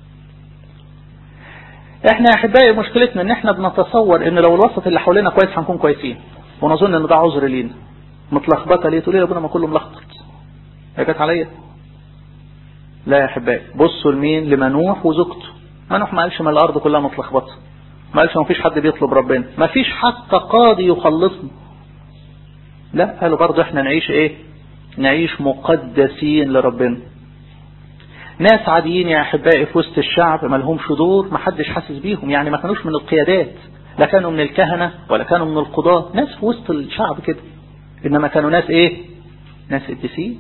احنا يا احبائي مشكلتنا ان احنا بنتصور ان لو الوسط اللي حوالينا كويس هنكون كويسين ونظن ان ده عذر لينا متلخبطه ليه تقول لي ربنا ما كله ملخبط هي جت عليا لا يا احبائي بصوا لمين لمنوح وزوجته منوح ما قالش ما الارض كلها متلخبطه ما قالش ما فيش حد بيطلب ربنا ما فيش حتى قاضي يخلصنا لا قالوا برضه احنا نعيش ايه نعيش مقدسين لربنا ناس عاديين يا احبائي في وسط الشعب ما لهمش دور ما حدش حاسس بيهم يعني ما كانوش من القيادات لا كانوا من الكهنة ولا كانوا من القضاة ناس في وسط الشعب كده انما كانوا ناس ايه ناس قديسين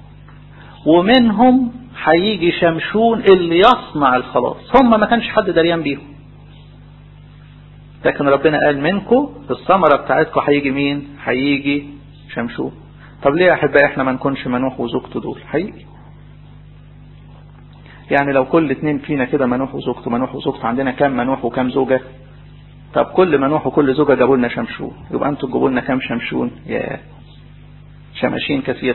ومنهم هيجي شمشون اللي يصنع الخلاص هم ما كانش حد دريان بيهم لكن ربنا قال منكم الثمرة بتاعتكم هيجي مين هيجي شمشون طب ليه يا احبائي احنا ما نكونش منوح وزوجته دول هيجي يعني لو كل اتنين فينا كده منوح وزوجته منوح وزوجته عندنا كام منوح وكام زوجة طب كل منوح وكل زوجة جابوا لنا شمشون يبقى انتوا تجيبوا لنا كام شمشون يا شماشين كثير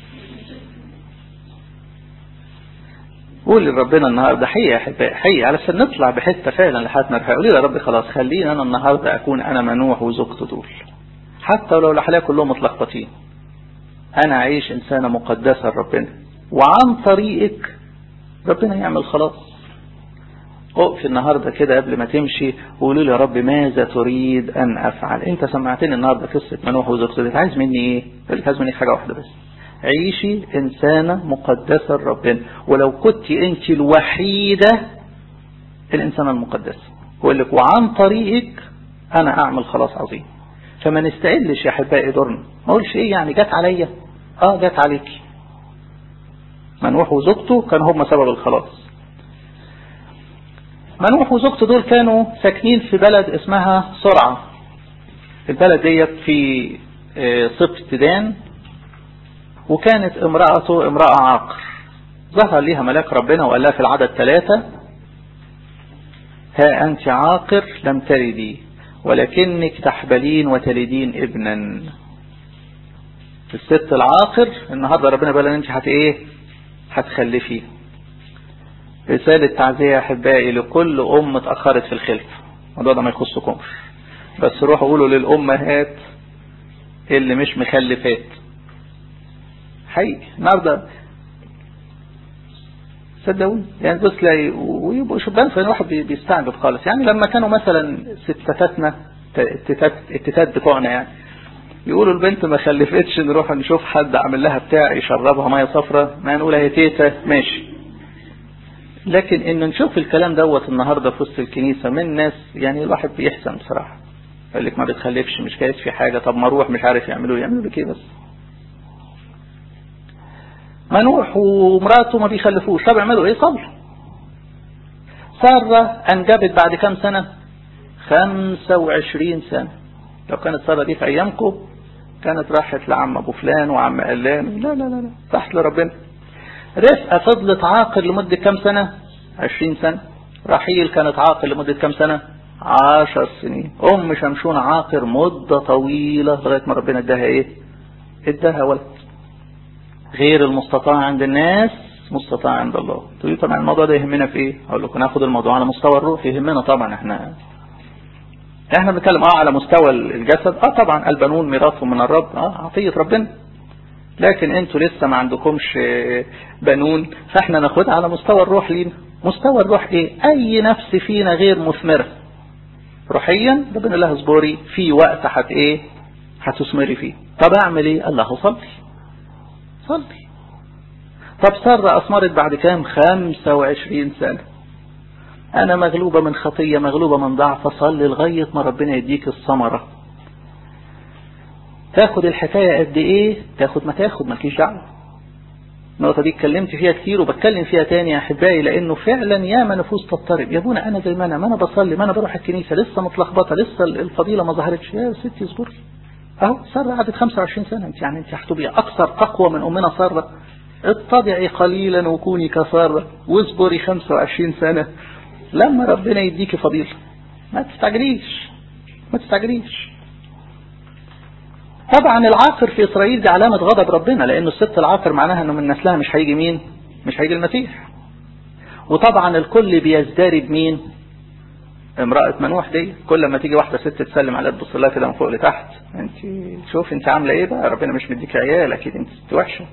قول لربنا النهاردة حي يا احبائي حي علشان نطلع بحته فعلا لحياتنا رفاق قولي يا رب خلاص خليني انا النهارده اكون انا منوح وزوجته دول حتى ولو الاحلام كلهم متلخبطين انا اعيش انسانه مقدسه لربنا وعن طريقك ربنا يعمل خلاص اقف النهاردة كده قبل ما تمشي وقولوا لي يا رب ماذا تريد أن أفعل أنت سمعتني النهاردة قصة منوح وزوجته عايز مني إيه يقول لك عايز مني حاجة واحدة بس عيشي إنسانة مقدسة لربنا ولو كنت أنت الوحيدة الإنسانة المقدسة يقول لك وعن طريقك أنا أعمل خلاص عظيم فما نستقلش يا أحبائي دورنا ما أقولش إيه يعني جت عليا آه جت عليكي منوح وزوجته كانوا هم سبب الخلاص منوح وزوجته دول كانوا ساكنين في بلد اسمها سرعة البلد ديت في سبط دان وكانت امرأته امرأة عاقر ظهر ليها ملاك ربنا وقال لها في العدد ثلاثة ها أنت عاقر لم تلدي ولكنك تحبلين وتلدين ابنا الست العاقر النهاردة ربنا بقى انت هت ايه هتخلفي رسالة تعزية يا أحبائي لكل أم اتأخرت في الخلف الموضوع ده ما يخصكمش بس روحوا قولوا للأمهات اللي مش مخلفات حقيقي النهارده صدقوني يعني بص تلاقي ويبقوا شبان فين واحد بيستعجب خالص يعني لما كانوا مثلا ستاتنا التتات التتات بتوعنا يعني يقولوا البنت ما خلفتش نروح نشوف حد عامل لها بتاع يشربها ميه صفرة ما نقول هي تيتا ماشي لكن ان نشوف الكلام دوت النهارده في وسط الكنيسه من ناس يعني الواحد بيحزن بصراحه يقول لك ما بتخلفش مش جايز في حاجه طب ما اروح مش عارف يعملوا يعملوا لك ايه بس منوح ومراته ما بيخلفوش طب يعملوا ايه صبر سارة انجبت بعد كام سنة خمسة وعشرين سنة لو كانت سارة دي في ايامكم كانت راحت لعم ابو فلان وعم علان لا لا لا لا تحت لربنا رفقة فضلت عاقل لمدة كام سنة عشرين سنة رحيل كانت عاقل لمدة كام سنة عشر سنين ام شمشون عاقر مدة طويلة لغاية ما ربنا اداها ايه اداها ولد غير المستطاع عند الناس مستطاع عند الله تقولي طبعا الموضوع ده يهمنا في ايه اقول لكم ناخد الموضوع على مستوى الروح يهمنا طبعا احنا احنا بنتكلم اه على مستوى الجسد اه طبعا البنون ميراث من الرب اه عطية ربنا لكن انتوا لسه ما عندكمش بنون فاحنا ناخدها على مستوى الروح لينا مستوى الروح ايه اي نفس فينا غير مثمرة روحيا ربنا الله اصبري في وقت هت ايه هتثمري فيه طب اعمل ايه الله صلي صلي طب سارة أثمرت بعد كام خمسة وعشرين سنة أنا مغلوبة من خطية مغلوبة من ضعف صلي لغاية ما ربنا يديك الثمرة تاخد الحكاية قد إيه تاخد ما تاخد مالكيش دعوة النقطة دي اتكلمت فيها كتير وبتكلم فيها تاني يا أحبائي لأنه فعلا ياما نفوس تضطرب يا ابونا أنا زي ما أنا ما أنا بصلي ما أنا بروح الكنيسة لسه متلخبطة لسه الفضيلة ما ظهرتش يا ستي اصبري اهو سارة قعدت 25 سنة انت يعني انت هتبقي اكثر تقوى من امنا سارة اتضعي قليلا وكوني كسارة واصبري 25 سنة لما ربنا يديكي فضيلة ما تستعجليش ما تستعجليش طبعا العاقر في اسرائيل دي علامة غضب ربنا لانه الست العاقر معناها انه من نسلها مش هيجي مين مش هيجي المسيح وطبعا الكل بيزدرب مين امرأة منوح دي كل ما تيجي واحدة ست تسلم عليها تبص لها كده من فوق لتحت انت شوف انت عاملة ايه بقى ربنا مش مديك عيال اكيد انت ست وحشة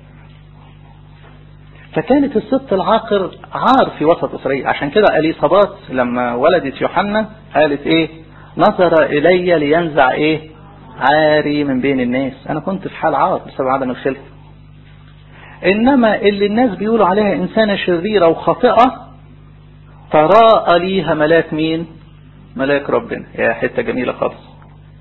فكانت الست العاقر عار في وسط اسرائيل عشان كده اليصابات لما ولدت يوحنا قالت ايه نظر الي لينزع ايه عاري من بين الناس انا كنت في حال عار بسبب عدم الخلفة انما اللي الناس بيقولوا عليها انسانة شريرة وخاطئة تراءى ليها ملاك مين ملاك ربنا يا حتة جميلة خالص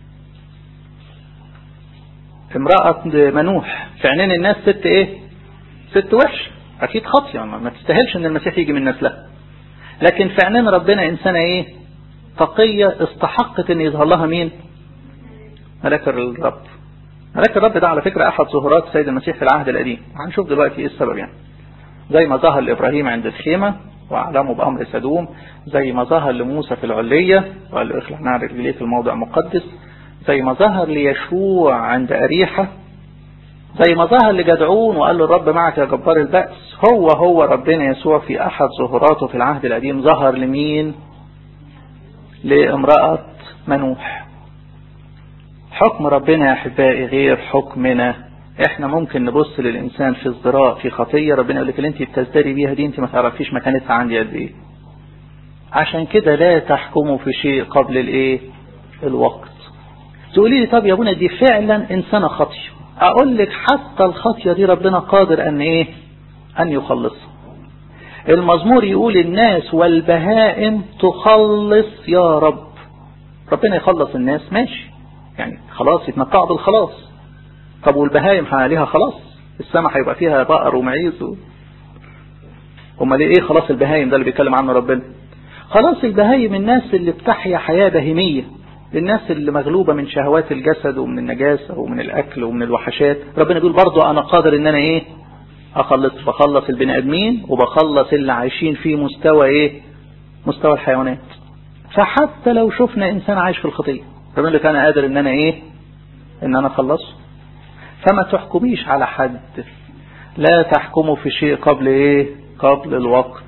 امرأة منوح في عينين الناس ست ايه ست وحش اكيد خاطية ما تستاهلش ان المسيح يجي من نسلها لكن في عينين ربنا انسانة ايه تقية استحقت ان يظهر لها مين ملاك الرب ملاك الرب ده على فكرة احد ظهورات السيد المسيح في العهد القديم هنشوف دلوقتي ايه السبب يعني زي ما ظهر لابراهيم عند الخيمة وأعلمه بأمر سدوم زي ما ظهر لموسى في العلية وقال له اخلع نعر رجليه في الموضع مقدس زي ما ظهر ليشوع عند أريحة زي ما ظهر لجدعون وقال له الرب معك يا جبار البأس هو هو ربنا يسوع في أحد ظهوراته في العهد القديم ظهر لمين لامرأة منوح حكم ربنا يا أحبائي غير حكمنا احنا ممكن نبص للإنسان في ازدراء في خطية ربنا يقول لك اللي انت بتزدري بيها دي انت ما تعرفيش مكانتها عندي قد ايه عشان كده لا تحكموا في شيء قبل الايه الوقت تقولي لي طب يا ابونا دي فعلا انسانة خطية اقول لك حتى الخطية دي ربنا قادر ان ايه ان يخلصها المزمور يقول الناس والبهائم تخلص يا رب ربنا يخلص الناس ماشي يعني خلاص يتمتعوا بالخلاص طب والبهائم عليها خلاص السماء هيبقى فيها بقر ومعيز و... امال ايه خلاص البهائم ده اللي بيتكلم عنه ربنا خلاص البهايم الناس اللي بتحيا حياة بهيمية الناس اللي مغلوبة من شهوات الجسد ومن النجاسة ومن الأكل ومن الوحشات ربنا يقول برضو أنا قادر إن أنا إيه أخلص بخلص البني آدمين وبخلص اللي عايشين في مستوى إيه مستوى الحيوانات فحتى لو شفنا إنسان عايش في الخطية ربنا لك أنا قادر إن أنا إيه إن أنا أخلصه فما تحكميش على حد لا تحكموا في شيء قبل إيه قبل الوقت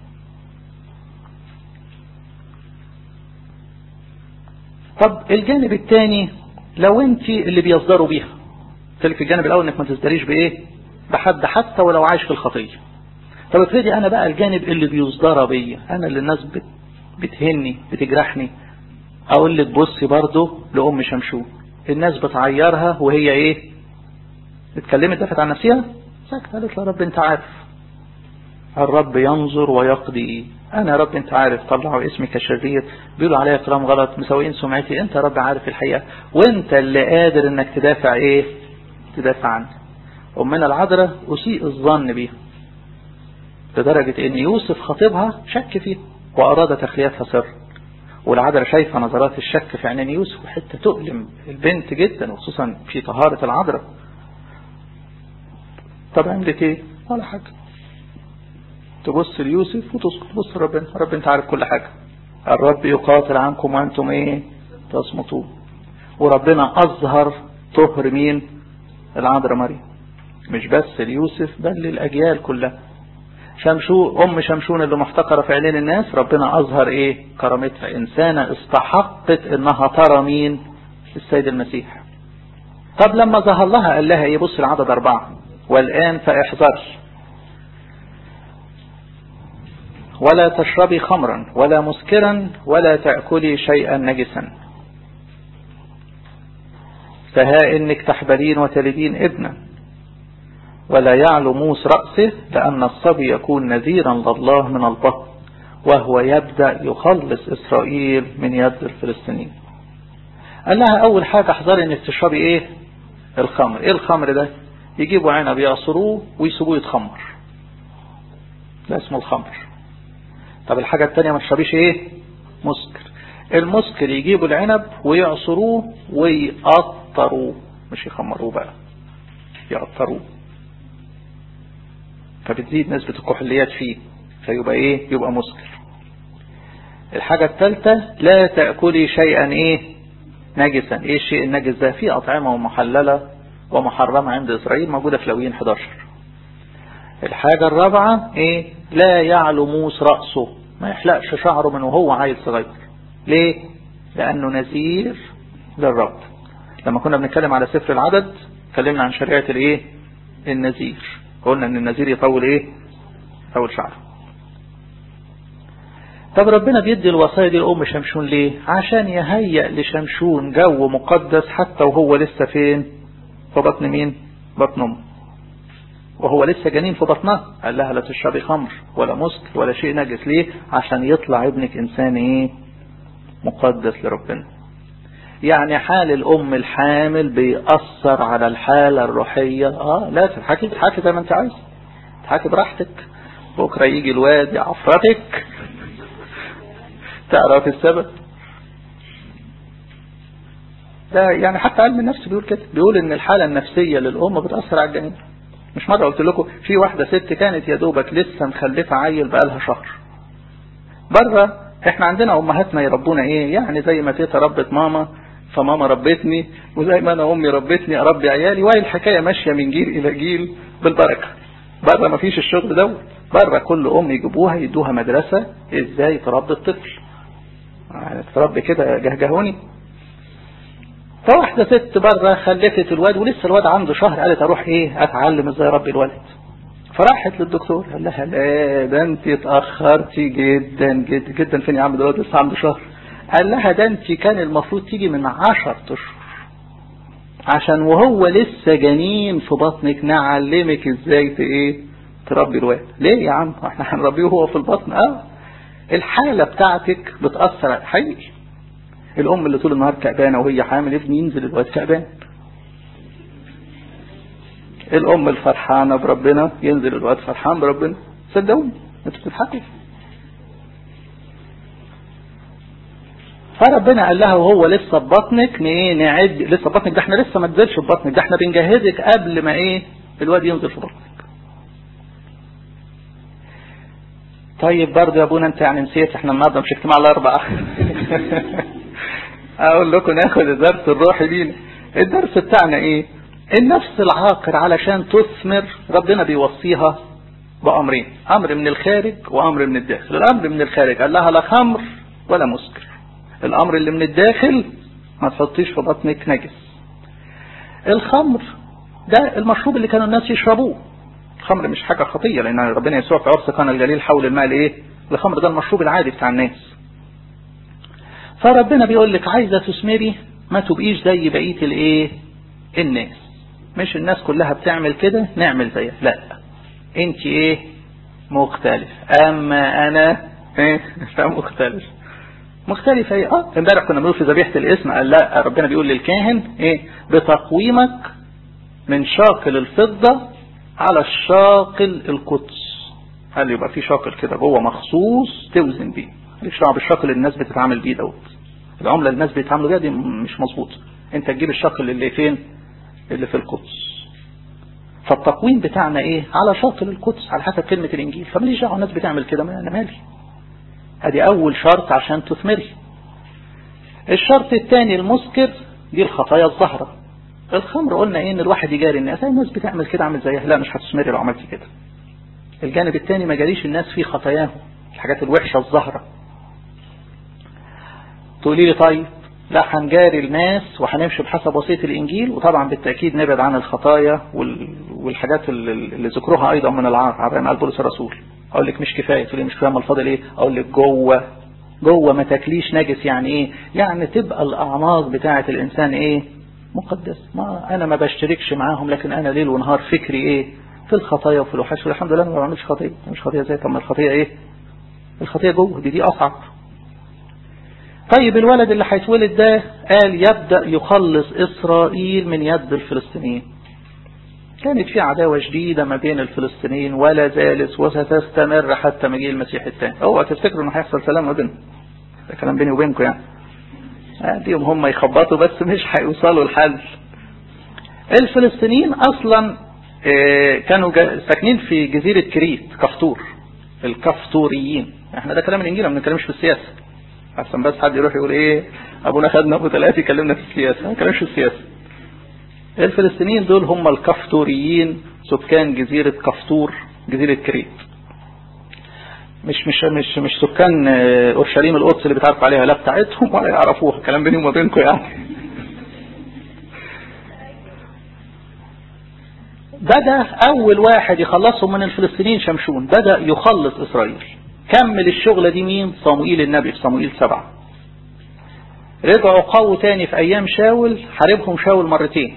طب الجانب الثاني لو انت اللي بيصدروا بيها تلك الجانب الاول انك ما تصدريش بايه بحد حتى ولو عايش في الخطيه طب افرضي انا بقى الجانب اللي بيصدر بيا انا اللي الناس بت بتهني بتجرحني اقول لك بصي برضه لام شمشون الناس بتعيرها وهي ايه اتكلمت دافت عن نفسها ساكته قالت له رب انت عارف الرب ينظر ويقضي انا يا رب انت عارف طلعوا اسمك شرير بيقولوا عليا كلام غلط مسويين سمعتي انت يا رب عارف الحقيقه وانت اللي قادر انك تدافع ايه تدافع عني امنا العذراء اسيء الظن بيها لدرجة ان يوسف خطيبها شك فيها واراد تخليتها سر والعذراء شايفة نظرات الشك في عينين يوسف وحتى تؤلم البنت جدا وخصوصا في طهارة العذراء طب عملت ايه ولا حاجة تبص ليوسف وتسكت تبص لربنا رب انت عارف كل حاجة الرب يقاتل عنكم وانتم ايه تصمتون وربنا اظهر طهر مين العذراء مريم مش بس ليوسف بل للاجيال كلها شمشو ام شمشون اللي محتقرة في عينين الناس ربنا اظهر ايه كرامتها انسانة استحقت انها ترى مين السيد المسيح طب لما ظهر لها قال لها ايه بص العدد اربعة والان فاحذري ولا تشربي خمرا ولا مسكرا ولا تأكلي شيئا نجسا فها إنك تحبلين وتلدين ابنا ولا يعلو موس رأسه لأن الصبي يكون نذيرا لله من البطن وهو يبدأ يخلص إسرائيل من يد الفلسطينيين قال لها أول حاجة احذري إنك تشربي إيه الخمر إيه الخمر ده يجيبوا عنب يعصروه ويسيبوه يتخمر ده اسمه الخمر طب الحاجة التانية ما تشربيش ايه مسكر المسكر يجيبوا العنب ويعصروه ويقطروه مش يخمروه بقى يقطروه فبتزيد نسبة الكحوليات فيه فيبقى ايه يبقى مسكر الحاجة الثالثة لا تأكلي شيئا ايه نجسا ايه الشيء النجس ده في أطعمة محللة ومحرمة عند إسرائيل موجودة في لويين 11 الحاجة الرابعة ايه لا يعلو موس رأسه ما يحلقش شعره من وهو عيل صغير ليه لأنه نذير للرب لما كنا بنتكلم على سفر العدد اتكلمنا عن شريعة الايه النذير قلنا ان النذير يطول ايه يطول شعره طب ربنا بيدي الوصايا دي لأم شمشون ليه عشان يهيئ لشمشون جو مقدس حتى وهو لسه فين في بطن مين بطن امه وهو لسه جنين في بطنها قال لها لا تشربي خمر ولا مسك ولا شيء نجس ليه عشان يطلع ابنك انسان ايه مقدس لربنا يعني حال الام الحامل بيأثر على الحالة الروحية اه لا تضحكي تضحكي زي ما انت عايز تضحكي براحتك بكرة يجي الواد يعفرتك تعرف السبب ده يعني حتى علم النفس بيقول كده بيقول ان الحالة النفسية للأم بتأثر على الجنين مش مرة قلت لكم في واحدة ست كانت يا دوبك لسه مخلفة عيل بقالها شهر بره احنا عندنا امهاتنا يربونا ايه يعني زي ما تيتا ربت ماما فماما ربتني وزي ما انا امي ربتني اربي عيالي وهي الحكاية ماشية من جيل الى جيل بالبركة بره ما فيش الشغل دوت بره كل ام يجيبوها يدوها مدرسة ازاي تربي الطفل يعني تربي كده جهجهوني فواحدة ست بره خلفت الواد ولسه الواد عنده شهر قالت اروح ايه اتعلم ازاي اربي الولد فراحت للدكتور قال لها لا ده انت اتأخرتي جدا جدا جدا فين يا عم ده الواد لسه عنده شهر قال لها ده انت كان المفروض تيجي من عشر اشهر عشان وهو لسه جنين في بطنك نعلمك ازاي ايه تربي الواد ليه يا عم احنا هنربيه وهو في البطن اه الحالة بتاعتك بتأثر حقيقي الأم اللي طول النهار كأبانة وهي حامل ابني ينزل الواد كأبان الأم الفرحانة بربنا ينزل الواد فرحان بربنا صدقوني انتوا بتضحكوا فربنا قال لها وهو لسه في بطنك ايه نعد لسه في بطنك ده احنا لسه ما نزلش في بطنك ده احنا بنجهزك قبل ما ايه الواد ينزل في بطنك طيب برضه يا ابونا انت يعني نسيت احنا النهارده مش اجتماع الاربعاء اقول لكم ناخد الدرس الروحي لينا الدرس بتاعنا ايه النفس العاقر علشان تثمر ربنا بيوصيها بأمرين أمر من الخارج وأمر من الداخل الأمر من الخارج قال لها لا خمر ولا مسكر الأمر اللي من الداخل ما تحطيش في بطنك نجس الخمر ده المشروب اللي كانوا الناس يشربوه الخمر مش حاجة خطية لأن ربنا يسوع في عرس كان الجليل حول الماء لإيه الخمر ده المشروب العادي بتاع الناس فربنا بيقول لك عايزة تثمري ما تبقيش زي بقية الإيه الناس مش الناس كلها بتعمل كده نعمل زيها لا انت ايه مختلف اما انا ايه فمختلف مختلفة ايه اه امبارح كنا بنقول في ذبيحة الاسم قال لا ربنا بيقول للكاهن ايه بتقويمك من شاكل الفضة على الشاكل القدس قال يبقى في شاكل كده جوه مخصوص توزن بيه مالكش دعوه بالشاكل اللي الناس بتتعامل بيه دوت العملة اللي الناس بيتعاملوا بيها دي مش مظبوطة انت تجيب الشاكل اللي فين اللي في القدس فالتقويم بتاعنا ايه على شاطئ القدس على حسب كلمة الانجيل فماليش دعوه الناس بتعمل كده انا مالي ادي اول شرط عشان تثمري الشرط الثاني المسكر دي الخطايا الظاهرة الخمر قلنا ايه ان الواحد يجاري الناس الناس بتعمل كده عامل زيها لا مش هتثمري لو عملتي كده الجانب الثاني ما جاريش الناس فيه خطاياهم الحاجات الوحشة الظاهرة تقولي لي طيب لا هنجاري الناس وهنمشي بحسب وصية الإنجيل وطبعا بالتأكيد نبعد عن الخطايا والحاجات اللي ذكروها أيضا من العار عبر قال بولس الرسول أقول لك مش كفاية تقول لي مش كفاية ما الفاضل إيه أقول لك جوه جوه ما تاكليش نجس يعني إيه يعني تبقى الأعماق بتاعة الإنسان إيه مقدس ما أنا ما بشتركش معاهم لكن أنا ليل ونهار فكري إيه في الخطايا وفي الوحش والحمد لله ما بعملش خطية مش خطية زي طب ما الخطية إيه الخطية جوه دي دي أصعب طيب الولد اللي هيتولد ده قال يبدأ يخلص إسرائيل من يد الفلسطينيين كانت في عداوة شديدة ما بين الفلسطينيين ولا زالت وستستمر حتى مجيء المسيح الثاني اوعى تفتكروا انه هيحصل سلام ما بينهم ده كلام بيني وبينكم يعني ديهم هم يخبطوا بس مش هيوصلوا الحل الفلسطينيين اصلا كانوا ساكنين في جزيرة كريت كفطور الكفطوريين احنا ده كلام الانجيل ما بنتكلمش في السياسة احسن بس حد يروح يقول ايه ابونا خدنا ابو ثلاثة يكلمنا في السياسة ما كلامش في السياسة الفلسطينيين دول هم الكفطوريين سكان جزيرة كفطور جزيرة كريت مش مش مش مش سكان اورشليم القدس اللي بتعرف عليها لا بتاعتهم ولا يعرفوها كلام بيني وما بينكم يعني بدأ أول واحد يخلصهم من الفلسطينيين شمشون بدأ يخلص إسرائيل كمل الشغلة دي مين صموئيل النبي في صموئيل سبعة رجعوا قووا تاني في أيام شاول حاربهم شاول مرتين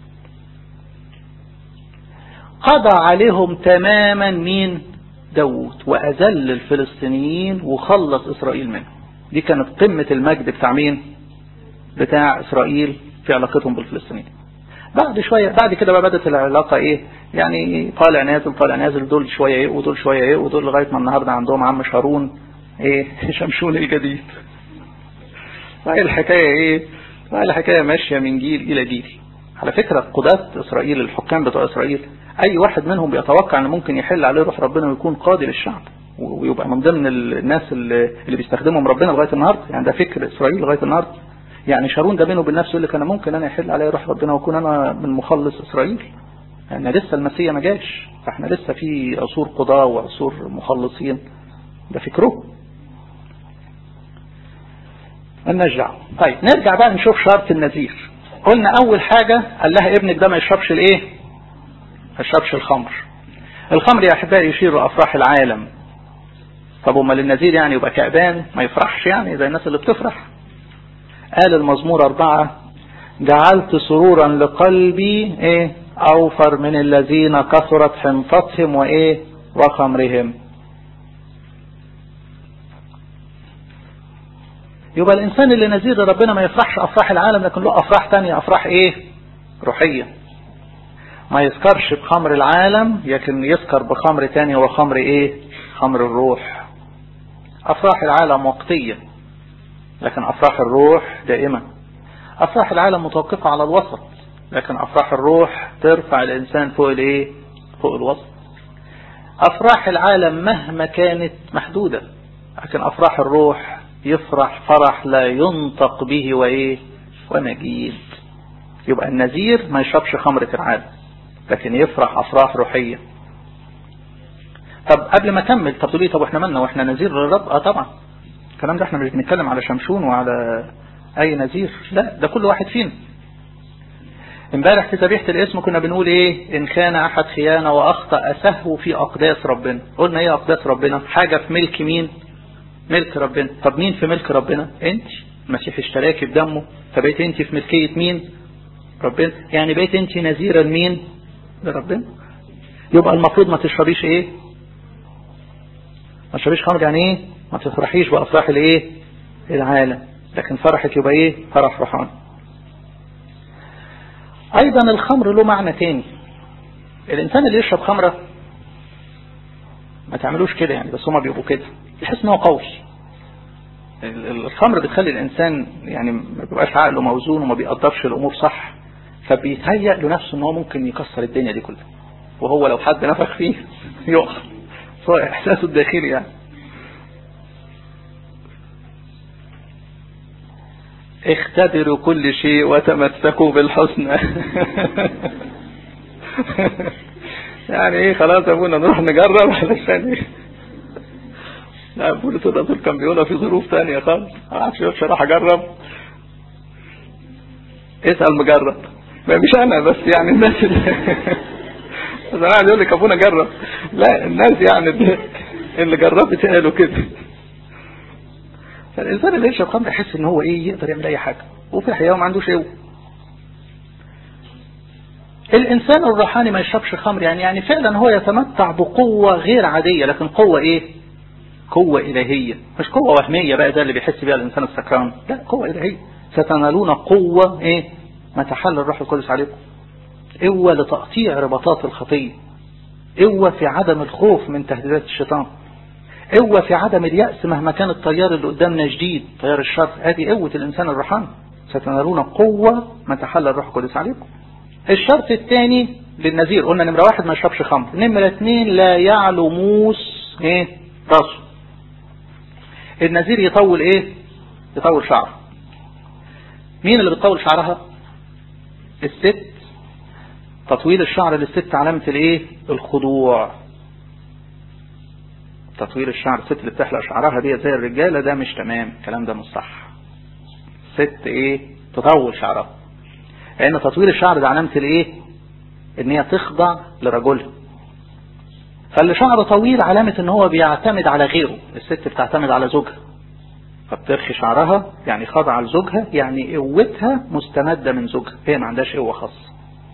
قضى عليهم تماما مين داوود وأذل الفلسطينيين وخلص إسرائيل منهم دي كانت قمة المجد بتاع مين بتاع إسرائيل في علاقتهم بالفلسطينيين بعد شوية بعد كده بقى بدأت العلاقة ايه يعني طالع نازل طالع نازل دول شوية ايه ودول شوية ايه ودول لغاية ما النهاردة عندهم عم شارون ايه شمشون الجديد وهي الحكاية ايه وهي الحكاية ماشية من جيل الى جيل على فكرة قضاة اسرائيل الحكام بتوع اسرائيل اي واحد منهم بيتوقع ان ممكن يحل عليه روح ربنا ويكون قاضي للشعب ويبقى من ضمن الناس اللي, اللي بيستخدمهم ربنا لغاية النهاردة يعني ده فكر اسرائيل لغاية النهاردة يعني شارون ده بينه وبين نفسه يقول لك انا ممكن انا يحل عليا روح ربنا واكون انا من مخلص اسرائيل يعني لسه المسيح ما جاش فاحنا لسه في عصور قضاة وعصور مخلصين ده فكره النجع طيب نرجع بقى نشوف شرط النذير قلنا اول حاجة قال لها ابنك ده ما يشربش الايه ما يشربش الخمر الخمر يا احبائي يشير لافراح العالم طب امال النذير يعني يبقى كأبان ما يفرحش يعني زي الناس اللي بتفرح قال المزمور أربعة جعلت سرورا لقلبي إيه أوفر من الذين كثرت حنطتهم وإيه وخمرهم يبقى الإنسان اللي نزيد ربنا ما يفرحش أفراح العالم لكن له أفراح تانية أفراح إيه روحية ما يسكرش بخمر العالم لكن يسكر بخمر تاني وخمر إيه خمر الروح أفراح العالم وقتية لكن أفراح الروح دائمة أفراح العالم متوقفة على الوسط لكن أفراح الروح ترفع الإنسان فوق الإيه فوق الوسط أفراح العالم مهما كانت محدودة لكن أفراح الروح يفرح فرح لا ينطق به وإيه ومجيد يبقى النذير ما يشربش خمرة العالم لكن يفرح أفراح روحية طب قبل ما اكمل طب تقولي طب احنا مالنا واحنا نذير للرب اه طبعا الكلام ده احنا مش بنتكلم على شمشون وعلى اي نذير لا ده كل واحد فينا امبارح في ذبيحه الاسم كنا بنقول ايه ان كان احد خيانه واخطا سهو في اقداس ربنا قلنا ايه اقداس ربنا حاجه في ملك مين ملك ربنا طب مين في ملك ربنا انت المسيح اشتراكي بدمه فبقيت انت في ملكيه مين ربنا يعني بقيت انت نذيرا مين لربنا يبقى المفروض ما تشربيش ايه ما تشربيش خمر يعني ايه ما تفرحيش بافراح الايه العالم لكن فرحك يبقى ايه فرح روحاني ايضا الخمر له معنى تاني الانسان اللي يشرب خمره ما تعملوش كده يعني بس هما بيبقوا كده يحس ان هو قوي الخمر بتخلي الانسان يعني ما بيبقاش عقله موزون وما بيقدرش الامور صح فبيتهيأ لنفسه ان هو ممكن يكسر الدنيا دي كلها وهو لو حد نفخ فيه يقع هو احساسه الداخلي يعني اختبروا كل شيء وتمسكوا بالحسنى يعني ايه خلاص يا ابونا نروح نجرب علشان ايه لا ابونا دول كان بيقولها في ظروف تانية خالص ما اعرفش مش راح اجرب اسال مجرب ما مش انا بس يعني الناس اللي بس انا قاعد يقول لك ابونا جرب لا الناس يعني اللي جربت قالوا كده فالإنسان اللي يشرب خمر يحس إن هو إيه يقدر يعمل أي حاجة وفي الحقيقة ما عندوش قوة الإنسان الروحاني ما يشربش خمر يعني يعني فعلا هو يتمتع بقوة غير عادية لكن قوة إيه؟ قوة إلهية مش قوة وهمية بقى ده اللي بيحس بيها الإنسان السكران لا قوة إلهية ستنالون قوة إيه؟ ما تحل الروح القدس عليكم قوة لتقطيع رباطات الخطية قوة في عدم الخوف من تهديدات الشيطان قوة في عدم اليأس مهما كان التيار اللي قدامنا جديد تيار الشر ادي قوة الانسان الروحاني ستنالون قوة ما تحل الروح القدس عليكم الشرط الثاني للنذير قلنا نمرة واحد ما يشربش خمر نمرة اثنين لا يعلو موس ايه راسه النذير يطول ايه يطول شعره مين اللي بتطول شعرها الست تطويل الشعر للست علامة الايه الخضوع تطويل الشعر الست اللي بتحلق شعرها دي زي الرجاله ده مش تمام الكلام ده مش صح ست ايه تطول شعرها لان تطويل الشعر ده علامه الايه ان هي تخضع لرجلها فاللي شعره طويل علامة ان هو بيعتمد على غيره الست بتعتمد على زوجها فبترخي شعرها يعني خاضعة لزوجها يعني قوتها مستمدة من زوجها هي ما عندهاش قوة خاصة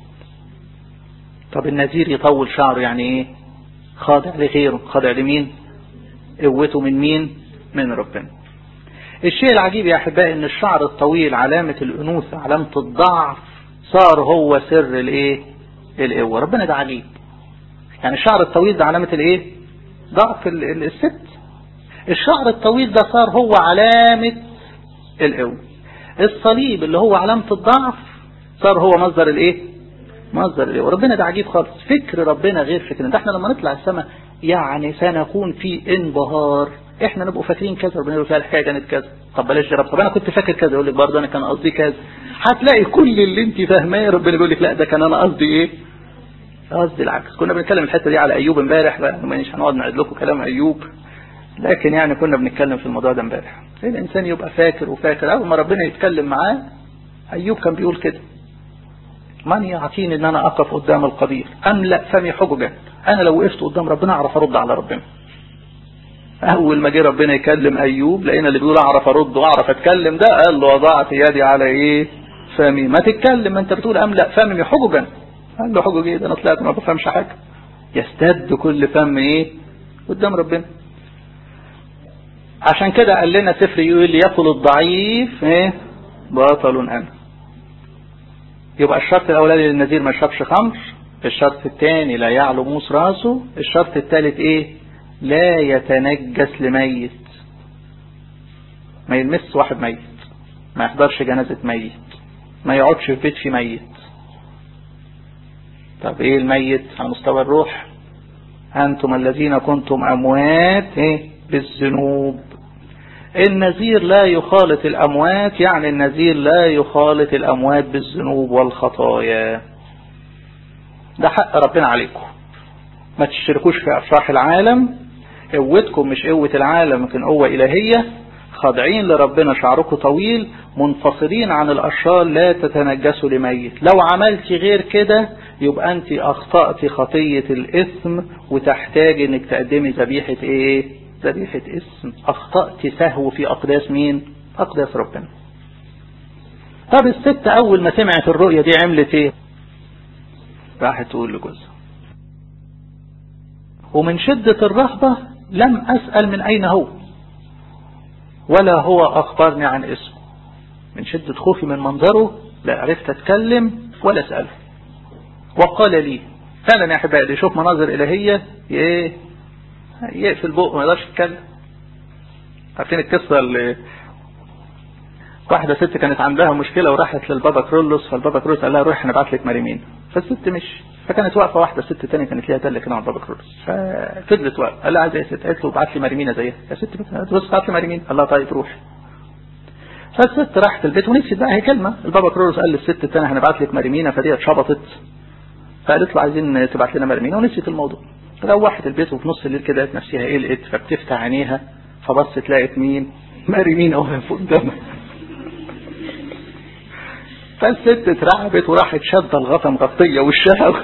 طب النذير يطول شعره يعني ايه خاضع لغيره خاضع لمين قوته من مين من ربنا الشيء العجيب يا احبائي ان الشعر الطويل علامة الانوثة علامة الضعف صار هو سر الايه القوة ربنا ده عجيب يعني الشعر الطويل ده علامة الايه ضعف الست الشعر الطويل ده صار هو علامة القوة الصليب اللي هو علامة الضعف صار هو مصدر الايه مصدر القوة ربنا ده عجيب خالص فكر ربنا غير فكرنا ده احنا لما نطلع السماء يعني سنكون في انبهار احنا نبقوا فاكرين كذا ربنا يقول الحكايه كانت كذا طب بلاش جرب طب انا كنت فاكر كذا يقول لك برضه انا كان قصدي كذا هتلاقي كل اللي انت فاهماه ربنا يقول لك لا ده كان انا قصدي ايه قصدي العكس كنا بنتكلم الحته دي على ايوب امبارح مش هنقعد نعيد لكم كلام ايوب لكن يعني كنا بنتكلم في الموضوع ده امبارح الانسان يبقى فاكر وفاكر اول ما ربنا يتكلم معاه ايوب كان بيقول كده من يعطيني ان انا اقف قدام القدير املا فمي حججا انا لو وقفت قدام ربنا اعرف ارد على ربنا اول ما جه ربنا يكلم ايوب لقينا اللي بيقول اعرف ارد واعرف اتكلم ده قال له وضعت يدي على ايه فمي ما تتكلم ما انت بتقول املا فمي حججا قال له حجج ايه ده انا طلعت ما بفهمش حاجه يستد كل فم ايه قدام ربنا عشان كده قال لنا سفر يقول يقول الضعيف ايه باطل انا يبقى الشرط الاولاني للنذير ما يشربش خمر الشرط الثاني لا يعلو موس راسه الشرط الثالث ايه لا يتنجس لميت ما يلمس واحد ميت ما يحضرش جنازة ميت ما يقعدش في بيت في ميت طب ايه الميت على مستوى الروح انتم الذين كنتم اموات ايه بالذنوب النذير لا يخالط الاموات يعني النذير لا يخالط الاموات بالذنوب والخطايا ده حق ربنا عليكم ما تشتركوش في افراح العالم قوتكم مش قوة العالم لكن قوة الهية خاضعين لربنا شعركم طويل منفصلين عن الاشرار لا تتنجسوا لميت لو عملت غير كده يبقى انت اخطأت خطية الاثم وتحتاج انك تقدمي ذبيحة ايه ذبيحة اسم اخطأت سهو في اقداس مين اقداس ربنا طب الست اول ما سمعت الرؤية دي عملت ايه راحت تقول لجوزها ومن شدة الرهبة لم اسأل من اين هو ولا هو اخبرني عن اسمه من شدة خوفي من منظره لا عرفت اتكلم ولا اسأله وقال لي فعلا يا احبائي اللي يشوف مناظر الهية ايه يقفل بقه ما يقدرش يتكلم عارفين القصة اللي واحدة ست كانت عندها مشكلة وراحت للبابا كرولوس فالبابا كرولوس قال لها روح نبعت لك مريمين فالست مش فكانت واقفة واحدة ست تانية كانت ليها دلة كده على البابا كرولوس ففضلت واقفة قال لها عايزة ايه ست قالت له ابعت لي مريمينة زيها يا ست بص ابعت لي مريمين قال لها طيب روح فالست راحت البيت ونسيت بقى هي كلمة البابا كرولوس قال للست التانية هنبعت لك مريمينة فدي اتشبطت فقالت له عايزين تبعت لنا مريمينة ونسيت الموضوع روحت البيت وفي نص الليل كده نفسها قلقت فبتفتح عينيها فبصت لقت مين مريمينة واقف قدامها فالست اترعبت وراحت شادة الغطا مغطية وشها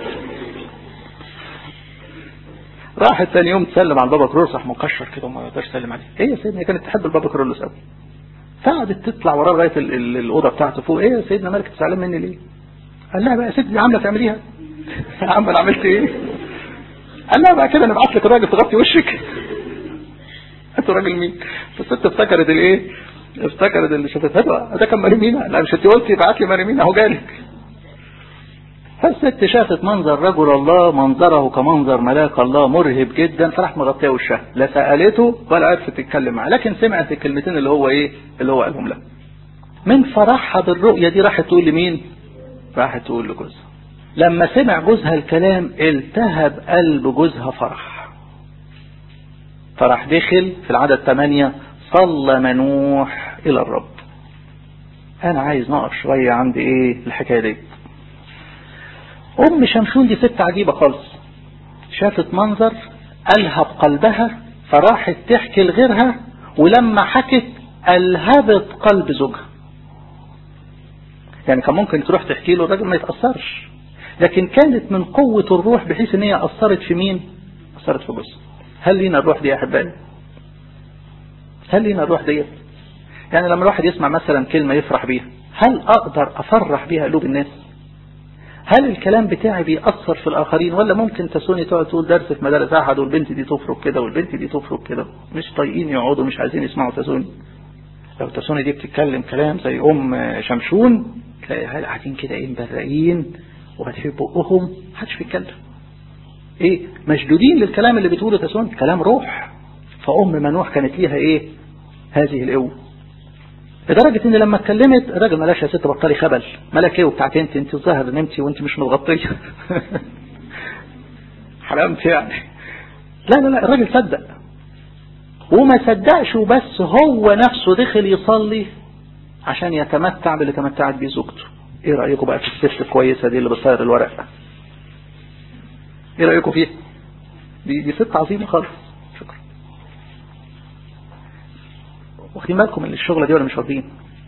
راحت ثاني يوم تسلم على البابا كرولوس راح مكشر كده وما يقدرش يسلم عليه ايه يا سيدنا كانت تحب البابا كرولوس قوي فقعدت تطلع وراه لغايه الاوضه بتاعته فوق ايه يا سيدنا مالك تزعلان مني ليه؟ قال لها بقى يا ست دي عامله تعمليها يا عم انا عملت ايه؟ قال لها بقى كده نبعت لك الراجل تغطي وشك انت راجل مين؟ فالست افتكرت الايه؟ افتكرت اللي شافتها ده كان مريمينا لا مش انت قلتي ابعت لي مريمينا اهو جالك فالست شافت منظر رجل الله منظره كمنظر ملاك الله مرهب جدا فراح مغطيه وشها لا سالته ولا عرفت تتكلم معاه لكن سمعت الكلمتين اللي هو ايه اللي هو قالهم لها من فرحها بالرؤيه دي راحت تقول لمين راحت تقول لجوزها لما سمع جوزها الكلام التهب قلب جوزها فرح فرح دخل في العدد 8 صلى منوح الى الرب انا عايز نقف شوية عند ايه الحكاية دي ام شمشون دي ست عجيبة خالص شافت منظر الهب قلبها فراحت تحكي لغيرها ولما حكت الهبت قلب زوجها يعني كان ممكن تروح تحكي له الراجل ما يتأثرش لكن كانت من قوة الروح بحيث ان هي أثرت في مين أثرت في جوزها هل لينا الروح دي يا أحبائي هل لينا الروح ديت يعني لما الواحد يسمع مثلا كلمة يفرح بيها هل أقدر أفرح بيها قلوب الناس هل الكلام بتاعي بيأثر في الآخرين ولا ممكن تسوني تقعد تقول درس في مدارس أحد والبنت دي تفرق كده والبنت دي تفرق كده مش طايقين يقعدوا مش عايزين يسمعوا تسوني لو تسوني دي بتتكلم كلام زي أم شمشون تلاقي قاعدين كده ايه مبرقين وفاتحين بقهم محدش بيتكلم ايه مشدودين للكلام اللي بتقوله تسون كلام روح فأم منوح كانت ليها ايه هذه القوة لدرجة ان لما اتكلمت الراجل ملاش يا ست بطلي خبل مالك ايه وبتاعت انت انت الظاهر نمتي وانت مش متغطية حرمت يعني لا لا لا الراجل صدق وما صدقش وبس هو نفسه دخل يصلي عشان يتمتع باللي تمتعت بيه زوجته ايه رأيكم بقى في الست الكويسة دي اللي بتصير الورق ايه رأيكم فيها دي, دي ست عظيمة خالص شكرا واخدين بالكم من الشغلة دي ولا مش واخدين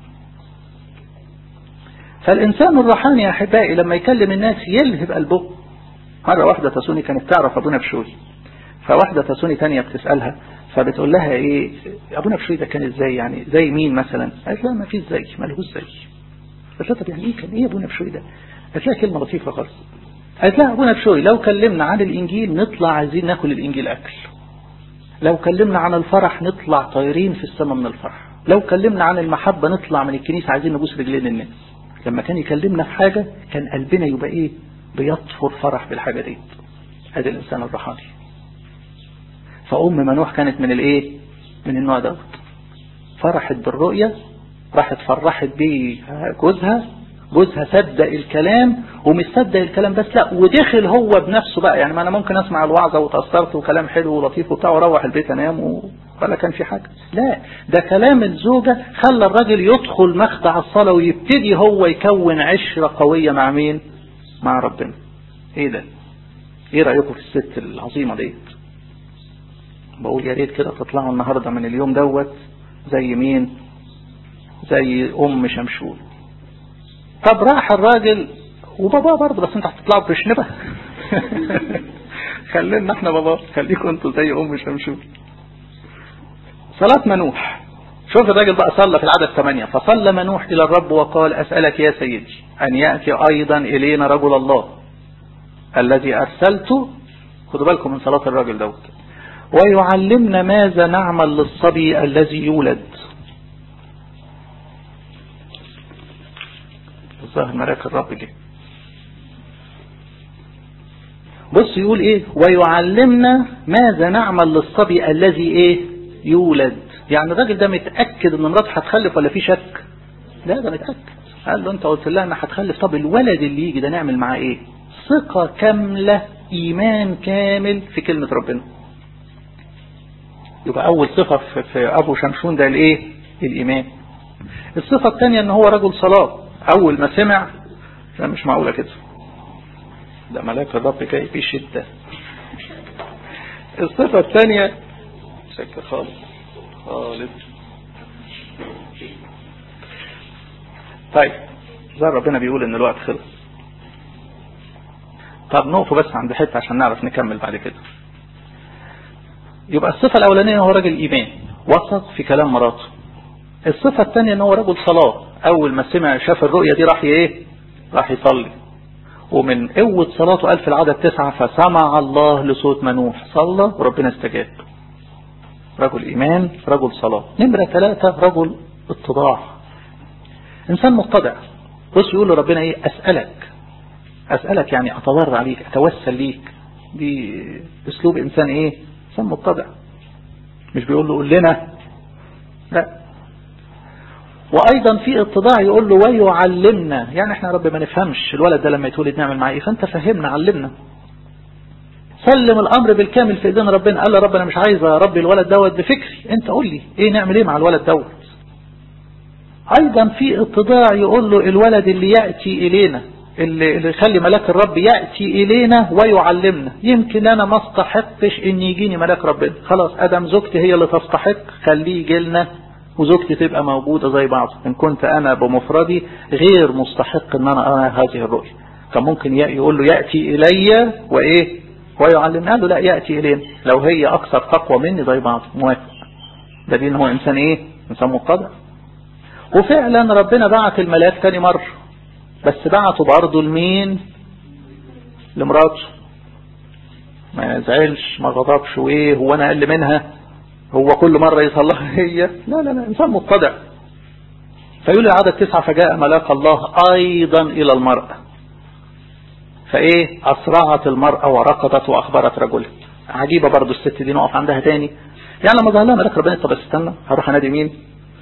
فالإنسان الروحاني يا أحبائي لما يكلم الناس يلهب قلبه مرة واحدة تسوني كانت تعرف أبونا بشوي فواحدة تسوني تانية بتسألها فبتقول لها ايه ابونا بشوي ده كان ازاي يعني زي مين مثلا قالت لها ما فيش زي ملهوش زي قالت لها طب يعني ايه كان ايه ابونا بشوي ده قالت لها كلمة لطيفة خالص قالت لها ابونا بشوي لو كلمنا عن الانجيل نطلع عايزين ناكل الانجيل اكل لو كلمنا عن الفرح نطلع طايرين في السماء من الفرح لو كلمنا عن المحبة نطلع من الكنيسة عايزين نبوس رجلين الناس لما كان يكلمنا في حاجة كان قلبنا يبقى ايه بيطفر فرح بالحاجة دي هذا الانسان الروحاني فأم منوح كانت من الايه من النوع دوت فرحت بالرؤية راحت فرحت بيه جوزها جوزها صدق الكلام ومش صدق الكلام بس لا ودخل هو بنفسه بقى يعني ما انا ممكن اسمع الوعظه وتاثرت وكلام حلو ولطيف وبتاع واروح البيت انام و... ولا كان في حاجه لا ده كلام الزوجه خلى الراجل يدخل مخدع الصلاه ويبتدي هو يكون عشره قويه مع مين؟ مع ربنا. ايه ده؟ ايه رايكم في الست العظيمه ديت؟ بقول يا ريت كده تطلعوا النهارده من اليوم دوت زي مين؟ زي ام شمشون. طب راح الراجل وباباه برضه بس انت هتطلعوا برشنبه خلينا احنا بابا خليكم انتوا زي ام شمشون صلاة منوح شوف الراجل بقى صلى في العدد ثمانية فصلى منوح إلى الرب وقال أسألك يا سيدي أن يأتي أيضا إلينا رجل الله الذي أرسلته خدوا بالكم من صلاة الراجل دوت ويعلمنا ماذا نعمل للصبي الذي يولد الظاهر ملاك الرب جه بص يقول ايه ويعلمنا ماذا نعمل للصبي الذي ايه يولد يعني الراجل ده متأكد ان مراته هتخلف ولا في شك لا ده متأكد قال له انت قلت لها انها هتخلف طب الولد اللي يجي ده نعمل معاه ايه ثقة كاملة ايمان كامل في كلمة ربنا يبقى اول صفة في, في ابو شمشون ده الايه الايمان الصفة الثانية ان هو رجل صلاة اول ما سمع لا مش معقولة كده ده ملاك الرب جاي في شدة الصفة الثانية سكة خالص خالص طيب زي ربنا بيقول ان الوقت خلص طب نقف بس عند حته عشان نعرف نكمل بعد كده يبقى الصفة الأولانية هو راجل إيمان وثق في كلام مراته الصفة الثانية ان هو رجل صلاة أول ما سمع شاف الرؤية دي راح إيه راح يصلي ومن قوة صلاته قال في العدد تسعة فسمع الله لصوت منوح صلى وربنا استجاب رجل إيمان رجل صلاة نمرة ثلاثة رجل اتضاع إنسان متضع بص يقول لربنا إيه أسألك أسألك يعني أتضرع ليك أتوسل ليك دي أسلوب إنسان إيه إنسان متضع مش بيقول له قول لنا لا وايضا في اتضاع يقول له ويعلمنا يعني احنا يا رب ما نفهمش الولد ده لما يتولد نعمل معاه ايه فانت فهمنا علمنا سلم الامر بالكامل في ايدين ربنا قال له رب انا مش عايز يا رب الولد دوت بفكري انت قول لي ايه نعمل ايه مع الولد دوت ايضا في اتضاع يقول له الولد اللي ياتي الينا اللي, اللي يخلي ملاك الرب ياتي الينا ويعلمنا يمكن انا ما استحقش ان يجيني ملاك ربنا خلاص ادم زوجتي هي اللي تستحق خليه يجي لنا وزوجتي تبقى موجودة زي بعض إن كنت أنا بمفردي غير مستحق إن أنا أرى هذه الرؤية كان ممكن يقول له يأتي إلي وإيه ويعلمنا له لا يأتي إلينا لو هي أكثر تقوى مني زي بعض موافق ده دين هو إنسان إيه إنسان مقتدر وفعلا ربنا بعت الملاك تاني مرة بس بعته برضه لمين لمراته ما زعلش ما غضبش وايه هو انا اقل منها هو كل مرة يصلها هي لا لا لا إنسان متضع فيقول العدد تسعة فجاء ملاك الله أيضا إلى المرأة فإيه أسرعت المرأة وركضت وأخبرت رجلها عجيبة برضو الست دي نقف عندها تاني يعني لما ظهر لها ملاك ربنا طب استنى هروح انادي مين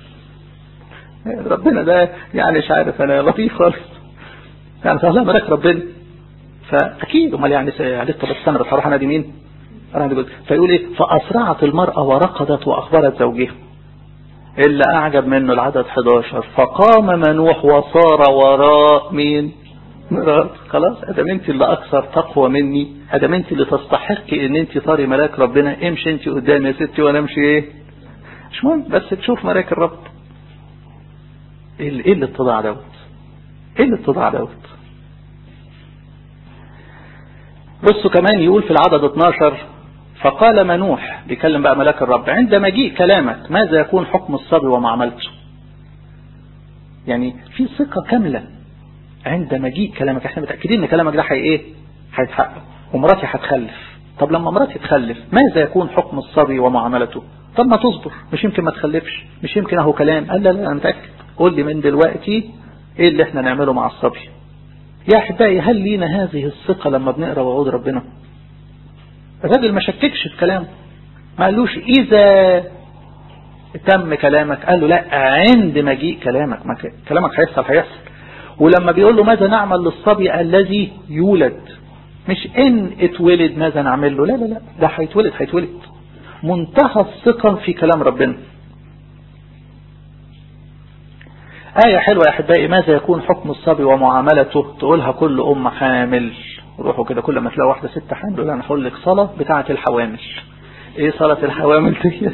ربنا ده يعني مش عارف انا لطيف خالص يعني ظهر لها ملاك ربنا فاكيد امال يعني قالت طب استنى بس هروح انادي مين فيقول ايه فأسرعت المرأة ورقدت وأخبرت زوجها إلا أعجب منه العدد 11 فقام منوح وصار وراء مين مرات خلاص ادام انت اللي اكثر تقوى مني ادام انت اللي تستحقي ان انت طاري ملاك ربنا امشي انت قدام يا ستي وانا امشي ايه مش مهم بس تشوف ملاك الرب ايه الاتضاع دوت ايه الاتضاع دوت بصوا كمان يقول في العدد 12 فقال منوح بيكلم بقى ملاك الرب عند مجيء كلامك ماذا يكون حكم الصبي وما عملته يعني في ثقة كاملة عند مجيء كلامك احنا متأكدين ان كلامك ده حي ايه هيتحقق ومراتي هتخلف طب لما مراتي تخلف ماذا يكون حكم الصبي ومعاملته طب ما تصبر مش يمكن ما تخلفش مش يمكن اهو كلام قال لا لا انا متأكد قول لي من دلوقتي ايه اللي احنا نعمله مع الصبي يا احبائي هل لينا هذه الثقة لما بنقرا وعود ربنا الراجل ما شككش في كلامه ما قالوش اذا تم كلامك قال له لا عند مجيء كلامك ما كلامك هيحصل هيحصل ولما بيقول له ماذا نعمل للصبي الذي يولد مش ان اتولد ماذا نعمل له لا لا لا ده هيتولد هيتولد منتهى الثقة في كلام ربنا آية حلوة يا أحبائي ماذا يكون حكم الصبي ومعاملته تقولها كل أم حامل روحوا كده كل ما تلاقوا واحدة ست حامل يقول أنا هقول لك صلاة بتاعة الحوامل إيه صلاة الحوامل ديت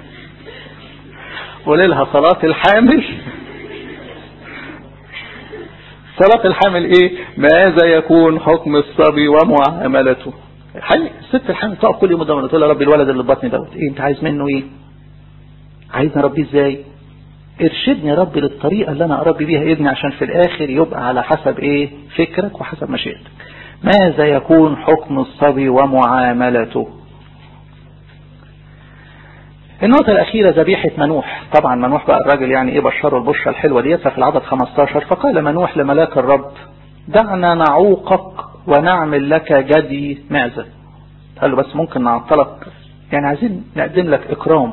قول لها صلاة الحامل صلاة الحامل ايه ماذا يكون حكم الصبي ومعاملته حي الست الحامل تقف كل يوم قدام تقول يا رب الولد اللي في بطني دوت ايه انت عايز منه ايه عايزني اربيه ازاي ارشدني يا رب للطريقة اللي انا اربي بيها ابني عشان في الاخر يبقى على حسب ايه فكرك وحسب مشيئتك ماذا يكون حكم الصبي ومعاملته النقطة الأخيرة ذبيحة منوح طبعا منوح بقى الراجل يعني إيه بشره البشرة الحلوة ديت ففي العدد 15 فقال منوح لملاك الرب دعنا نعوقك ونعمل لك جدي معزة قال له بس ممكن نعطلك يعني عايزين نقدم لك إكرام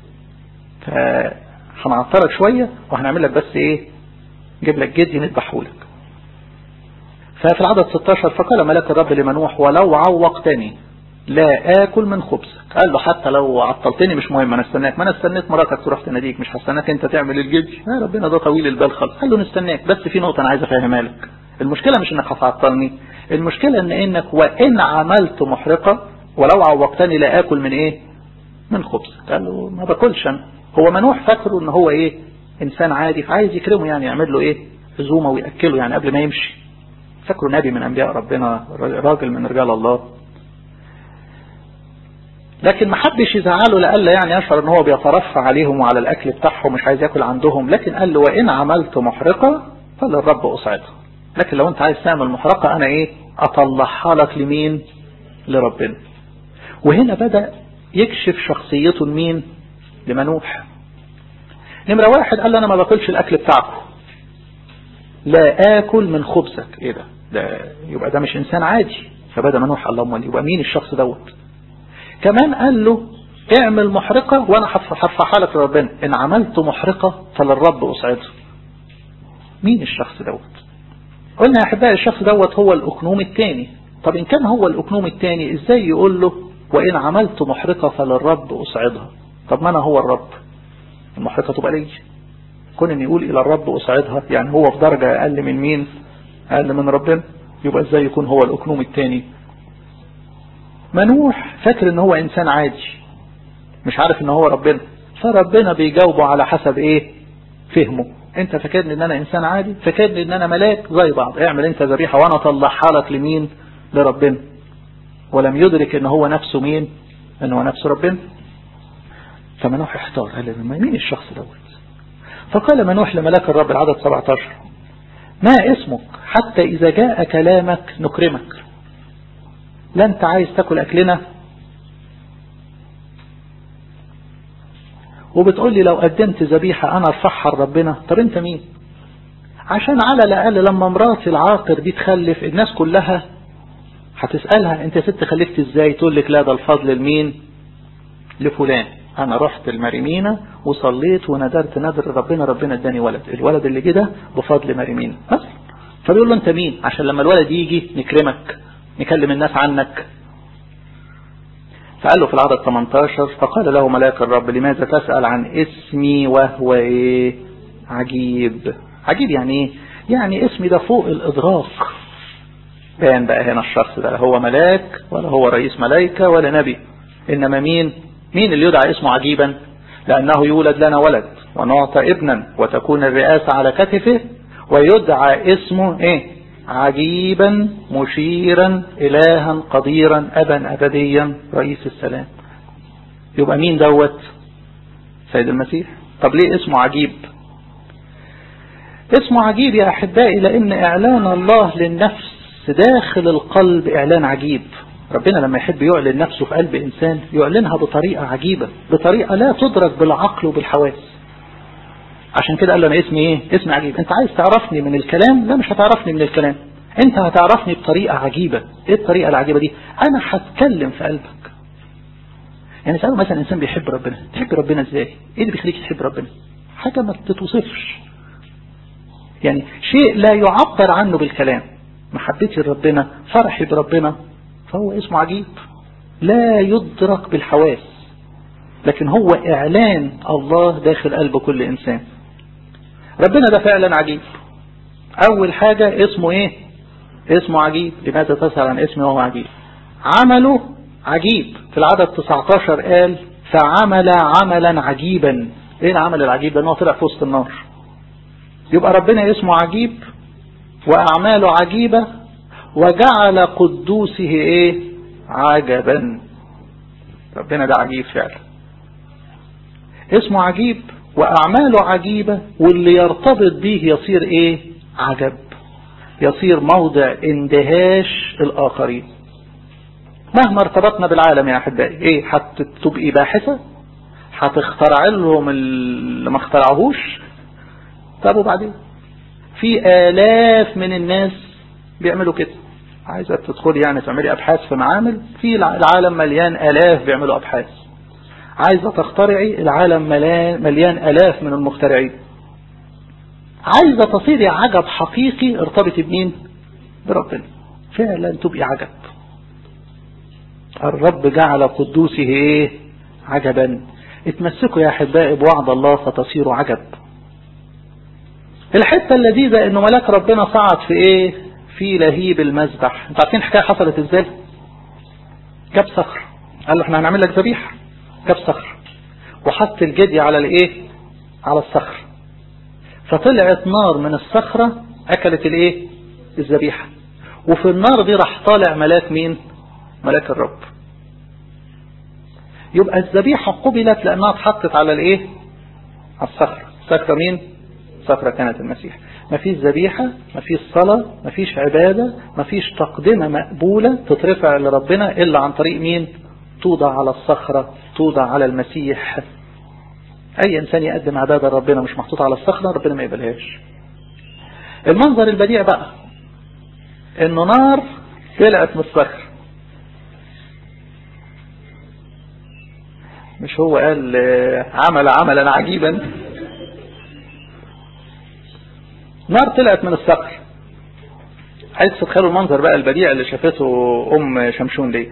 فهنعطلك شوية وهنعمل لك بس إيه نجيب لك جدي نذبحه لك ففي العدد 16 فقال ملاك الرب لمنوح ولو عوقتني لا آكل من خبزك قال له حتى لو عطلتني مش مهم انا استناك ما انا استنيت مراتك تروح تناديك مش هستناك انت تعمل الجدي يا ربنا ده طويل البال خالص قال له نستناك بس في نقطة انا عايز افهمها لك المشكلة مش انك هتعطلني المشكلة ان انك وان عملت محرقة ولو عوقتني لا اكل من ايه من خبزك قال له ما باكلش انا هو منوح فاكره ان هو ايه انسان عادي فعايز يكرمه يعني يعمل له ايه عزومه وياكله يعني قبل ما يمشي فاكره نبي من انبياء ربنا راجل من رجال الله لكن ما حدش يزعله لألا يعني يشعر ان هو بيترفع عليهم وعلى الاكل بتاعهم مش عايز ياكل عندهم لكن قال له وان عملت محرقة فللرب اصعدها لكن لو انت عايز تعمل محرقة انا ايه اطلعها لك لمين لربنا وهنا بدأ يكشف شخصيته لمين لمنوح نمرة واحد قال له انا ما باكلش الاكل بتاعكم لا اكل من خبزك ايه ده ده يبقى ده مش انسان عادي فبدأ منوح اللهم يبقى مين الشخص دوت كمان قال له اعمل محرقة وانا هرفعها لك لربنا ان عملت محرقة فللرب اصعدها مين الشخص دوت قلنا يا احبائي الشخص دوت هو الاكنوم الثاني طب ان كان هو الاكنوم الثاني ازاي يقول له وان عملت محرقة فللرب اصعدها طب ما انا هو الرب المحرقة تبقى لي كون ان يقول الى الرب اصعدها يعني هو في درجة اقل من مين اقل من ربنا يبقى ازاي يكون هو الاكنوم الثاني منوح فاكر ان هو انسان عادي مش عارف ان هو ربنا فربنا بيجاوبه على حسب ايه فهمه انت فاكرني ان انا انسان عادي فاكرني ان انا ملاك زي بعض اعمل انت ذبيحة وانا اطلعها لك لمين لربنا ولم يدرك ان هو نفسه مين ان هو نفسه ربنا فمنوح احتار قال مين الشخص دوت فقال منوح لملاك الرب العدد 17 ما اسمك حتى اذا جاء كلامك نكرمك لا انت عايز تاكل اكلنا وبتقول لي لو قدمت ذبيحة انا ارفعها لربنا طب انت مين عشان على الاقل لما مراتي العاقر دي تخلف الناس كلها هتسألها انت يا ست خلفت ازاي تقول لك لا ده الفضل لمين لفلان انا رحت المريمينة وصليت وندرت نذر ربنا ربنا اداني ولد الولد اللي جه ده بفضل مريمينة مثلا فبيقول له انت مين عشان لما الولد يجي نكرمك نكلم الناس عنك فقال له في العدد 18 فقال له ملاك الرب لماذا تسأل عن اسمي وهو ايه عجيب عجيب يعني ايه يعني اسمي ده فوق الادراك بان بقى هنا الشخص ده لا هو ملاك ولا هو رئيس ملائكة ولا نبي انما مين مين اللي يدعى اسمه عجيبا لانه يولد لنا ولد ونعطى ابنا وتكون الرئاسة على كتفه ويدعى اسمه ايه عجيبا مشيرا إلها قديرا أبا أبديا رئيس السلام يبقى مين دوت سيد المسيح طب ليه اسمه عجيب اسمه عجيب يا أحبائي لأن إعلان الله للنفس داخل القلب إعلان عجيب ربنا لما يحب يعلن نفسه في قلب إنسان يعلنها بطريقة عجيبة بطريقة لا تدرك بالعقل وبالحواس عشان كده قال له انا اسمي ايه اسمي عجيب انت عايز تعرفني من الكلام لا مش هتعرفني من الكلام انت هتعرفني بطريقة عجيبة ايه الطريقة العجيبة دي انا هتكلم في قلبك يعني سألوا مثلا إنسان بيحب ربنا تحب ربنا إزاي إيه اللي بيخليك تحب ربنا حاجة ما تتوصفش يعني شيء لا يعبر عنه بالكلام محبتي لربنا فرحي بربنا فهو اسمه عجيب لا يدرك بالحواس لكن هو إعلان الله داخل قلب كل إنسان ربنا ده فعلا عجيب أول حاجة اسمه إيه اسمه عجيب لماذا تسأل عن اسمه وهو عجيب عمله عجيب في العدد 19 قال فعمل عملا عجيبا ايه العمل العجيب ده انه طلع في وسط النار يبقى ربنا اسمه عجيب واعماله عجيبة وجعل قدوسه ايه عجبا ربنا ده عجيب فعلا اسمه عجيب واعماله عجيبة واللي يرتبط به يصير ايه عجب يصير موضع اندهاش الاخرين مهما ارتبطنا بالعالم يا احبائي ايه هتبقي باحثة هتخترع لهم اللي ما اخترعوهوش طب وبعدين في آلاف من الناس بيعملوا كده عايزة تدخلي يعني تعملي أبحاث في معامل في العالم مليان آلاف بيعملوا أبحاث عايزة تخترعي العالم مليان آلاف من المخترعين عايزة تصيري عجب حقيقي ارتبطي بمين بربنا فعلا تبقي عجب الرب جعل قدوسه ايه عجبا اتمسكوا يا احبائي بوعد الله فتصيروا عجب الحتة اللذيذة انه ملاك ربنا صعد في ايه في لهيب المذبح انتوا عارفين الحكاية حصلت ازاي جاب صخر قال له احنا هنعمل لك ذبيحة جاب صخر وحط الجدي على الايه على الصخر فطلعت نار من الصخرة اكلت الايه الذبيحة وفي النار دي راح طالع ملاك مين ملاك الرب يبقى الذبيحة قبلت لأنها اتحطت على الايه على الصخرة الصخرة مين صخرة كانت المسيح ما فيش ذبيحة ما فيش صلاة ما فيش عبادة ما فيش تقدمة مقبولة تترفع لربنا إلا عن طريق مين توضع على الصخرة توضع على المسيح أي إنسان يقدم عبادة لربنا مش محطوط على الصخرة ربنا ما يقبلهاش المنظر البديع بقى إنه نار طلعت من الصخر مش هو قال عمل عملا عجيبا نار طلعت من الصخر عايز تتخيلوا المنظر بقى البديع اللي شافته ام شمشون ديت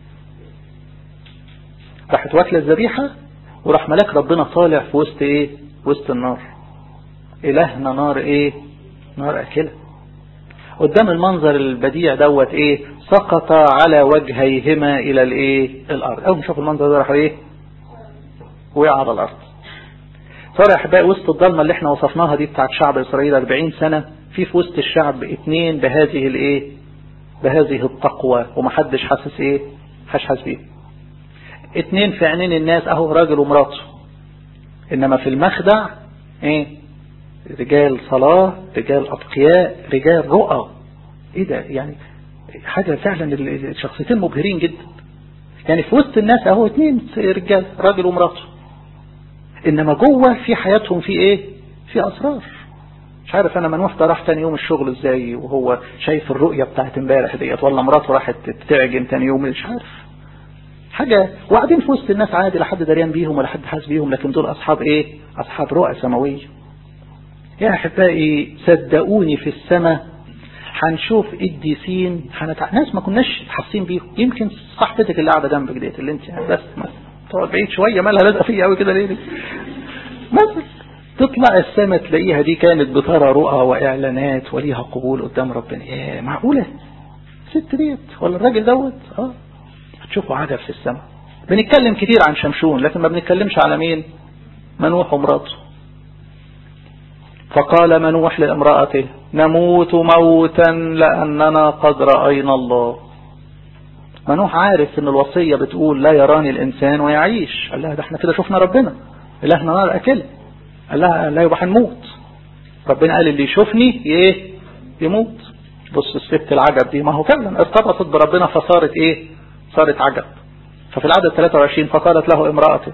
راحت واكله الذبيحه وراح ملاك ربنا طالع في وسط ايه وسط النار الهنا نار ايه نار اكله قدام المنظر البديع دوت ايه سقط على وجهيهما الى الايه الارض اول ما شافوا المنظر ده راحوا ايه وقع على الارض صار يا احبائي وسط الضلمه اللي احنا وصفناها دي بتاعت شعب اسرائيل 40 سنه في في وسط الشعب اتنين بهذه الايه بهذه التقوى ومحدش حاسس ايه حش حاسس بيه اتنين في عينين الناس اهو راجل ومراته انما في المخدع ايه رجال صلاة رجال اتقياء رجال رؤى ايه ده يعني حاجة فعلا الشخصيتين مبهرين جدا يعني في وسط الناس اهو اتنين رجال راجل ومراته انما جوه في حياتهم في ايه في اسرار مش عارف انا منوح ده راح تاني يوم الشغل ازاي وهو شايف الرؤية بتاعت امبارح ديت ولا مراته راحت تعجن تاني يوم مش عارف حاجة وقاعدين في وسط الناس عادي لا حد دريان بيهم ولا حد حاسس بيهم لكن دول اصحاب ايه اصحاب رؤى سماوية يا احبائي صدقوني في السماء هنشوف قديسين هنتع... ناس ما كناش حاسين بيهم يمكن صاحبتك اللي قاعده جنبك ديت اللي انت بس مثلا تقعد بعيد شويه مالها لازقه فيا قوي كده ليه مثلا تطلع السماء تلاقيها دي كانت بترى رؤى واعلانات وليها قبول قدام ربنا ايه معقوله الست ديت ولا الراجل دوت اه هتشوفوا عجب في السماء بنتكلم كتير عن شمشون لكن ما بنتكلمش على مين منوح ومراته فقال منوح لامرأته نموت موتا لأننا قد رأينا الله منوح عارف ان الوصية بتقول لا يراني الانسان ويعيش قال لها ده احنا كده شفنا ربنا الهنا نار اكل قال لها لا يبقى هنموت ربنا قال اللي يشوفني ايه يموت بص الست العجب دي ما هو فعلا ارتبطت بربنا فصارت ايه صارت عجب ففي العدد 23 فقالت له امرأته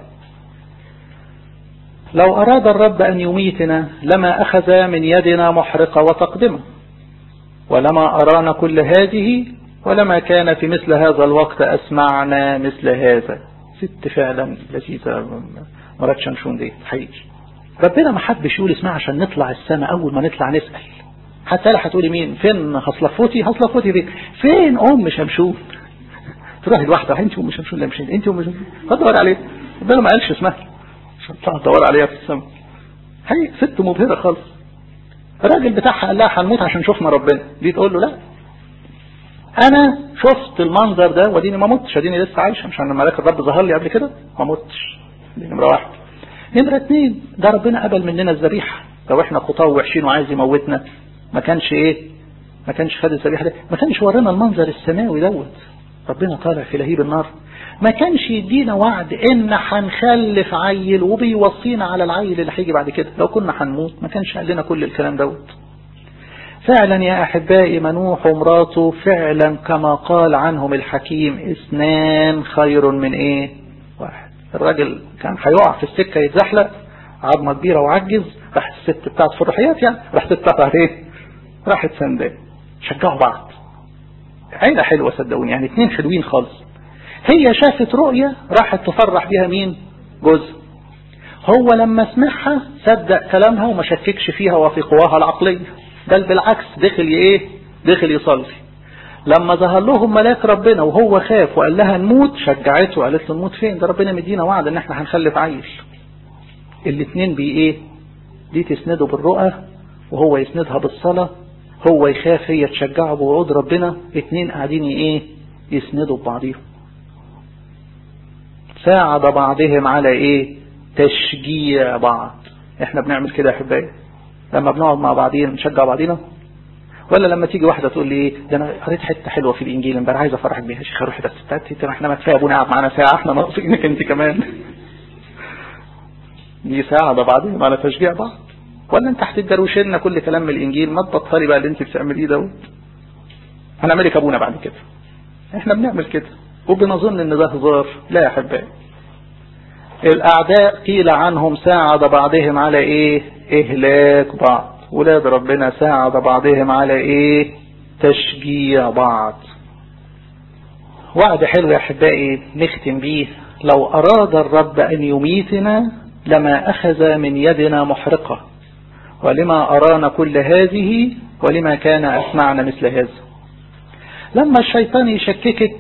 لو أراد الرب أن يميتنا لما أخذ من يدنا محرقة وتقدمة ولما أرانا كل هذه ولما كان في مثل هذا الوقت أسمعنا مثل هذا ست فعلا لذيذة مرات شمشون دي حقيقي ربنا ما حبش يقول اسمها عشان نطلع السماء أول ما نطلع نسأل حتى لا هتقولي مين فين هصلفوتي هصلفوتي فين فين أم شمشون تروحي لوحدها انت ام شمشون لا مش انت ام شمشون فدور عليه ربنا ما قالش اسمها عشان تطلع تدور عليها في السماء هي ست مبهرة خالص الراجل بتاعها قال لها هنموت عشان شفنا ربنا دي تقول له لا انا شفت المنظر ده وديني ما متش اديني لسه عايشه مش انا ملاك الرب ظهر لي قبل كده ما متش دي نمره واحد نمره اتنين ده ربنا قبل مننا الذبيحه لو احنا خطاه وحشين وعايز يموتنا ما كانش ايه ما كانش خد الذبيحه ده ما كانش ورانا المنظر السماوي دوت ربنا طالع في لهيب النار ما كانش يدينا وعد ان هنخلف عيل وبيوصينا على العيل اللي هيجي بعد كده لو كنا هنموت ما كانش قال لنا كل الكلام دوت فعلا يا أحبائي منوح ومراته فعلا كما قال عنهم الحكيم اثنان خير من ايه واحد الراجل كان هيقع في السكة يتزحلق عظمة كبيرة وعجز راح الست بتاعت في الروحيات يعني راح الست بتاعت ايه راحت سندان شجعوا بعض عيلة حلوة صدقوني يعني اثنين حلوين خالص هي شافت رؤية راحت تفرح بيها مين جوز هو لما سمعها صدق كلامها وما شككش فيها وفي قواها العقلية بل بالعكس دخل ايه دخل يصلي لما ظهر لهم ملاك ربنا وهو خاف وقال لها نموت شجعته وقالت له نموت فين ده ربنا مدينا وعد ان احنا هنخلف عيل الاثنين بي ايه دي تسنده بالرؤى وهو يسندها بالصلاة هو يخاف هي تشجعه بوعود ربنا اتنين قاعدين ايه يسندوا ببعضيهم ساعد بعضهم على ايه تشجيع بعض احنا بنعمل كده يا احبائي لما بنقعد مع بعضين نشجع بعضينا ولا لما تيجي واحده تقول لي ايه ده انا قريت حته حلوه في الانجيل امبارح عايز افرحك بيها يا شيخ روحي بس تاتي احنا ما كفايه ابونا قاعد معانا ساعه احنا ناقصينك انت كمان دي ساعه ده بعضهم على تشجيع بعض ولا انت هتدروش لنا كل كلام من الانجيل ما تبطلي بقى اللي انت بتعمليه دوت هنعملك ابونا بعد كده احنا بنعمل كده وبنظن ان ده هزار لا يا احبائي الاعداء قيل عنهم ساعد بعضهم على ايه اهلاك بعض ولاد ربنا ساعد بعضهم على ايه تشجيع بعض وعد حلو يا احبائي نختم بيه لو اراد الرب ان يميتنا لما اخذ من يدنا محرقة ولما ارانا كل هذه ولما كان اسمعنا مثل هذا لما الشيطان يشككك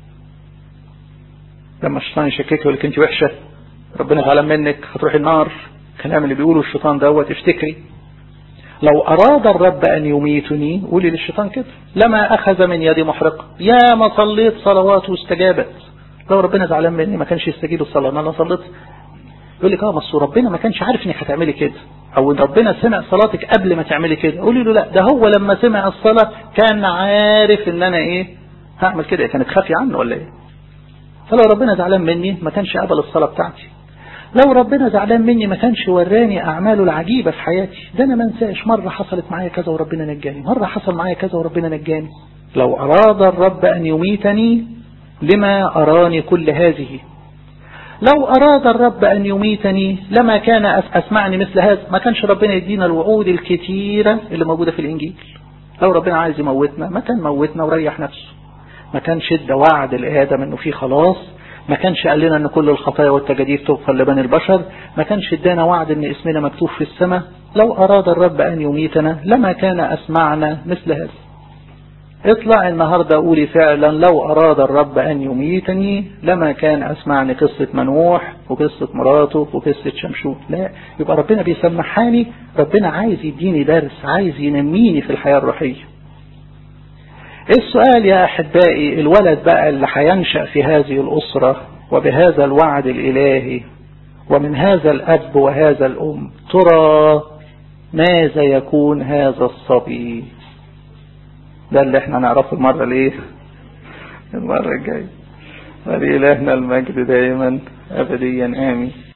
لما الشيطان يشككك يقول لك انت وحشه ربنا زعلان منك هتروحي النار الكلام اللي بيقوله الشيطان دوت افتكري لو أراد الرب أن يميتني قولي للشيطان كده لما أخذ من يدي محرقة يا ما صليت صلوات واستجابت لو ربنا زعلان مني ما كانش يستجيب الصلاة أنا صليت يقول لك اه بس ربنا ما كانش عارف انك هتعملي كده او ان ربنا سمع صلاتك قبل ما تعملي كده قولي له لا ده هو لما سمع الصلاة كان عارف ان انا ايه هعمل كده كانت خافية عنه ولا ايه فلو ربنا زعلان مني ما كانش قبل الصلاة بتاعتي لو ربنا زعلان مني ما كانش وراني أعماله العجيبة في حياتي ده أنا ما انساش مرة حصلت معايا كذا وربنا نجاني مرة حصل معايا كذا وربنا نجاني لو أراد الرب أن يميتني لما أراني كل هذه لو أراد الرب أن يميتني لما كان أسمعني مثل هذا ما كانش ربنا يدينا الوعود الكتيرة اللي موجودة في الإنجيل لو ربنا عايز يموتنا ما كان موتنا وريح نفسه ما كانش ادى وعد لآدم انه في خلاص ما كانش قال لنا ان كل الخطايا والتجاديف تغفر لبني البشر ما كانش ادانا وعد ان اسمنا مكتوب في السماء لو اراد الرب ان يميتنا لما كان اسمعنا مثل هذا اطلع النهاردة قولي فعلا لو اراد الرب ان يميتني لما كان اسمعني قصة منوح وقصة مراته وقصة شمشون لا يبقى ربنا بيسمحاني ربنا عايز يديني درس عايز ينميني في الحياة الروحية السؤال يا أحبائي الولد بقى اللي هينشأ في هذه الأسرة وبهذا الوعد الإلهي ومن هذا الأب وهذا الأم ترى ماذا يكون هذا الصبي ده اللي احنا نعرفه المرة ليه المرة الجاية ولإلهنا المجد دائما أبديا آمين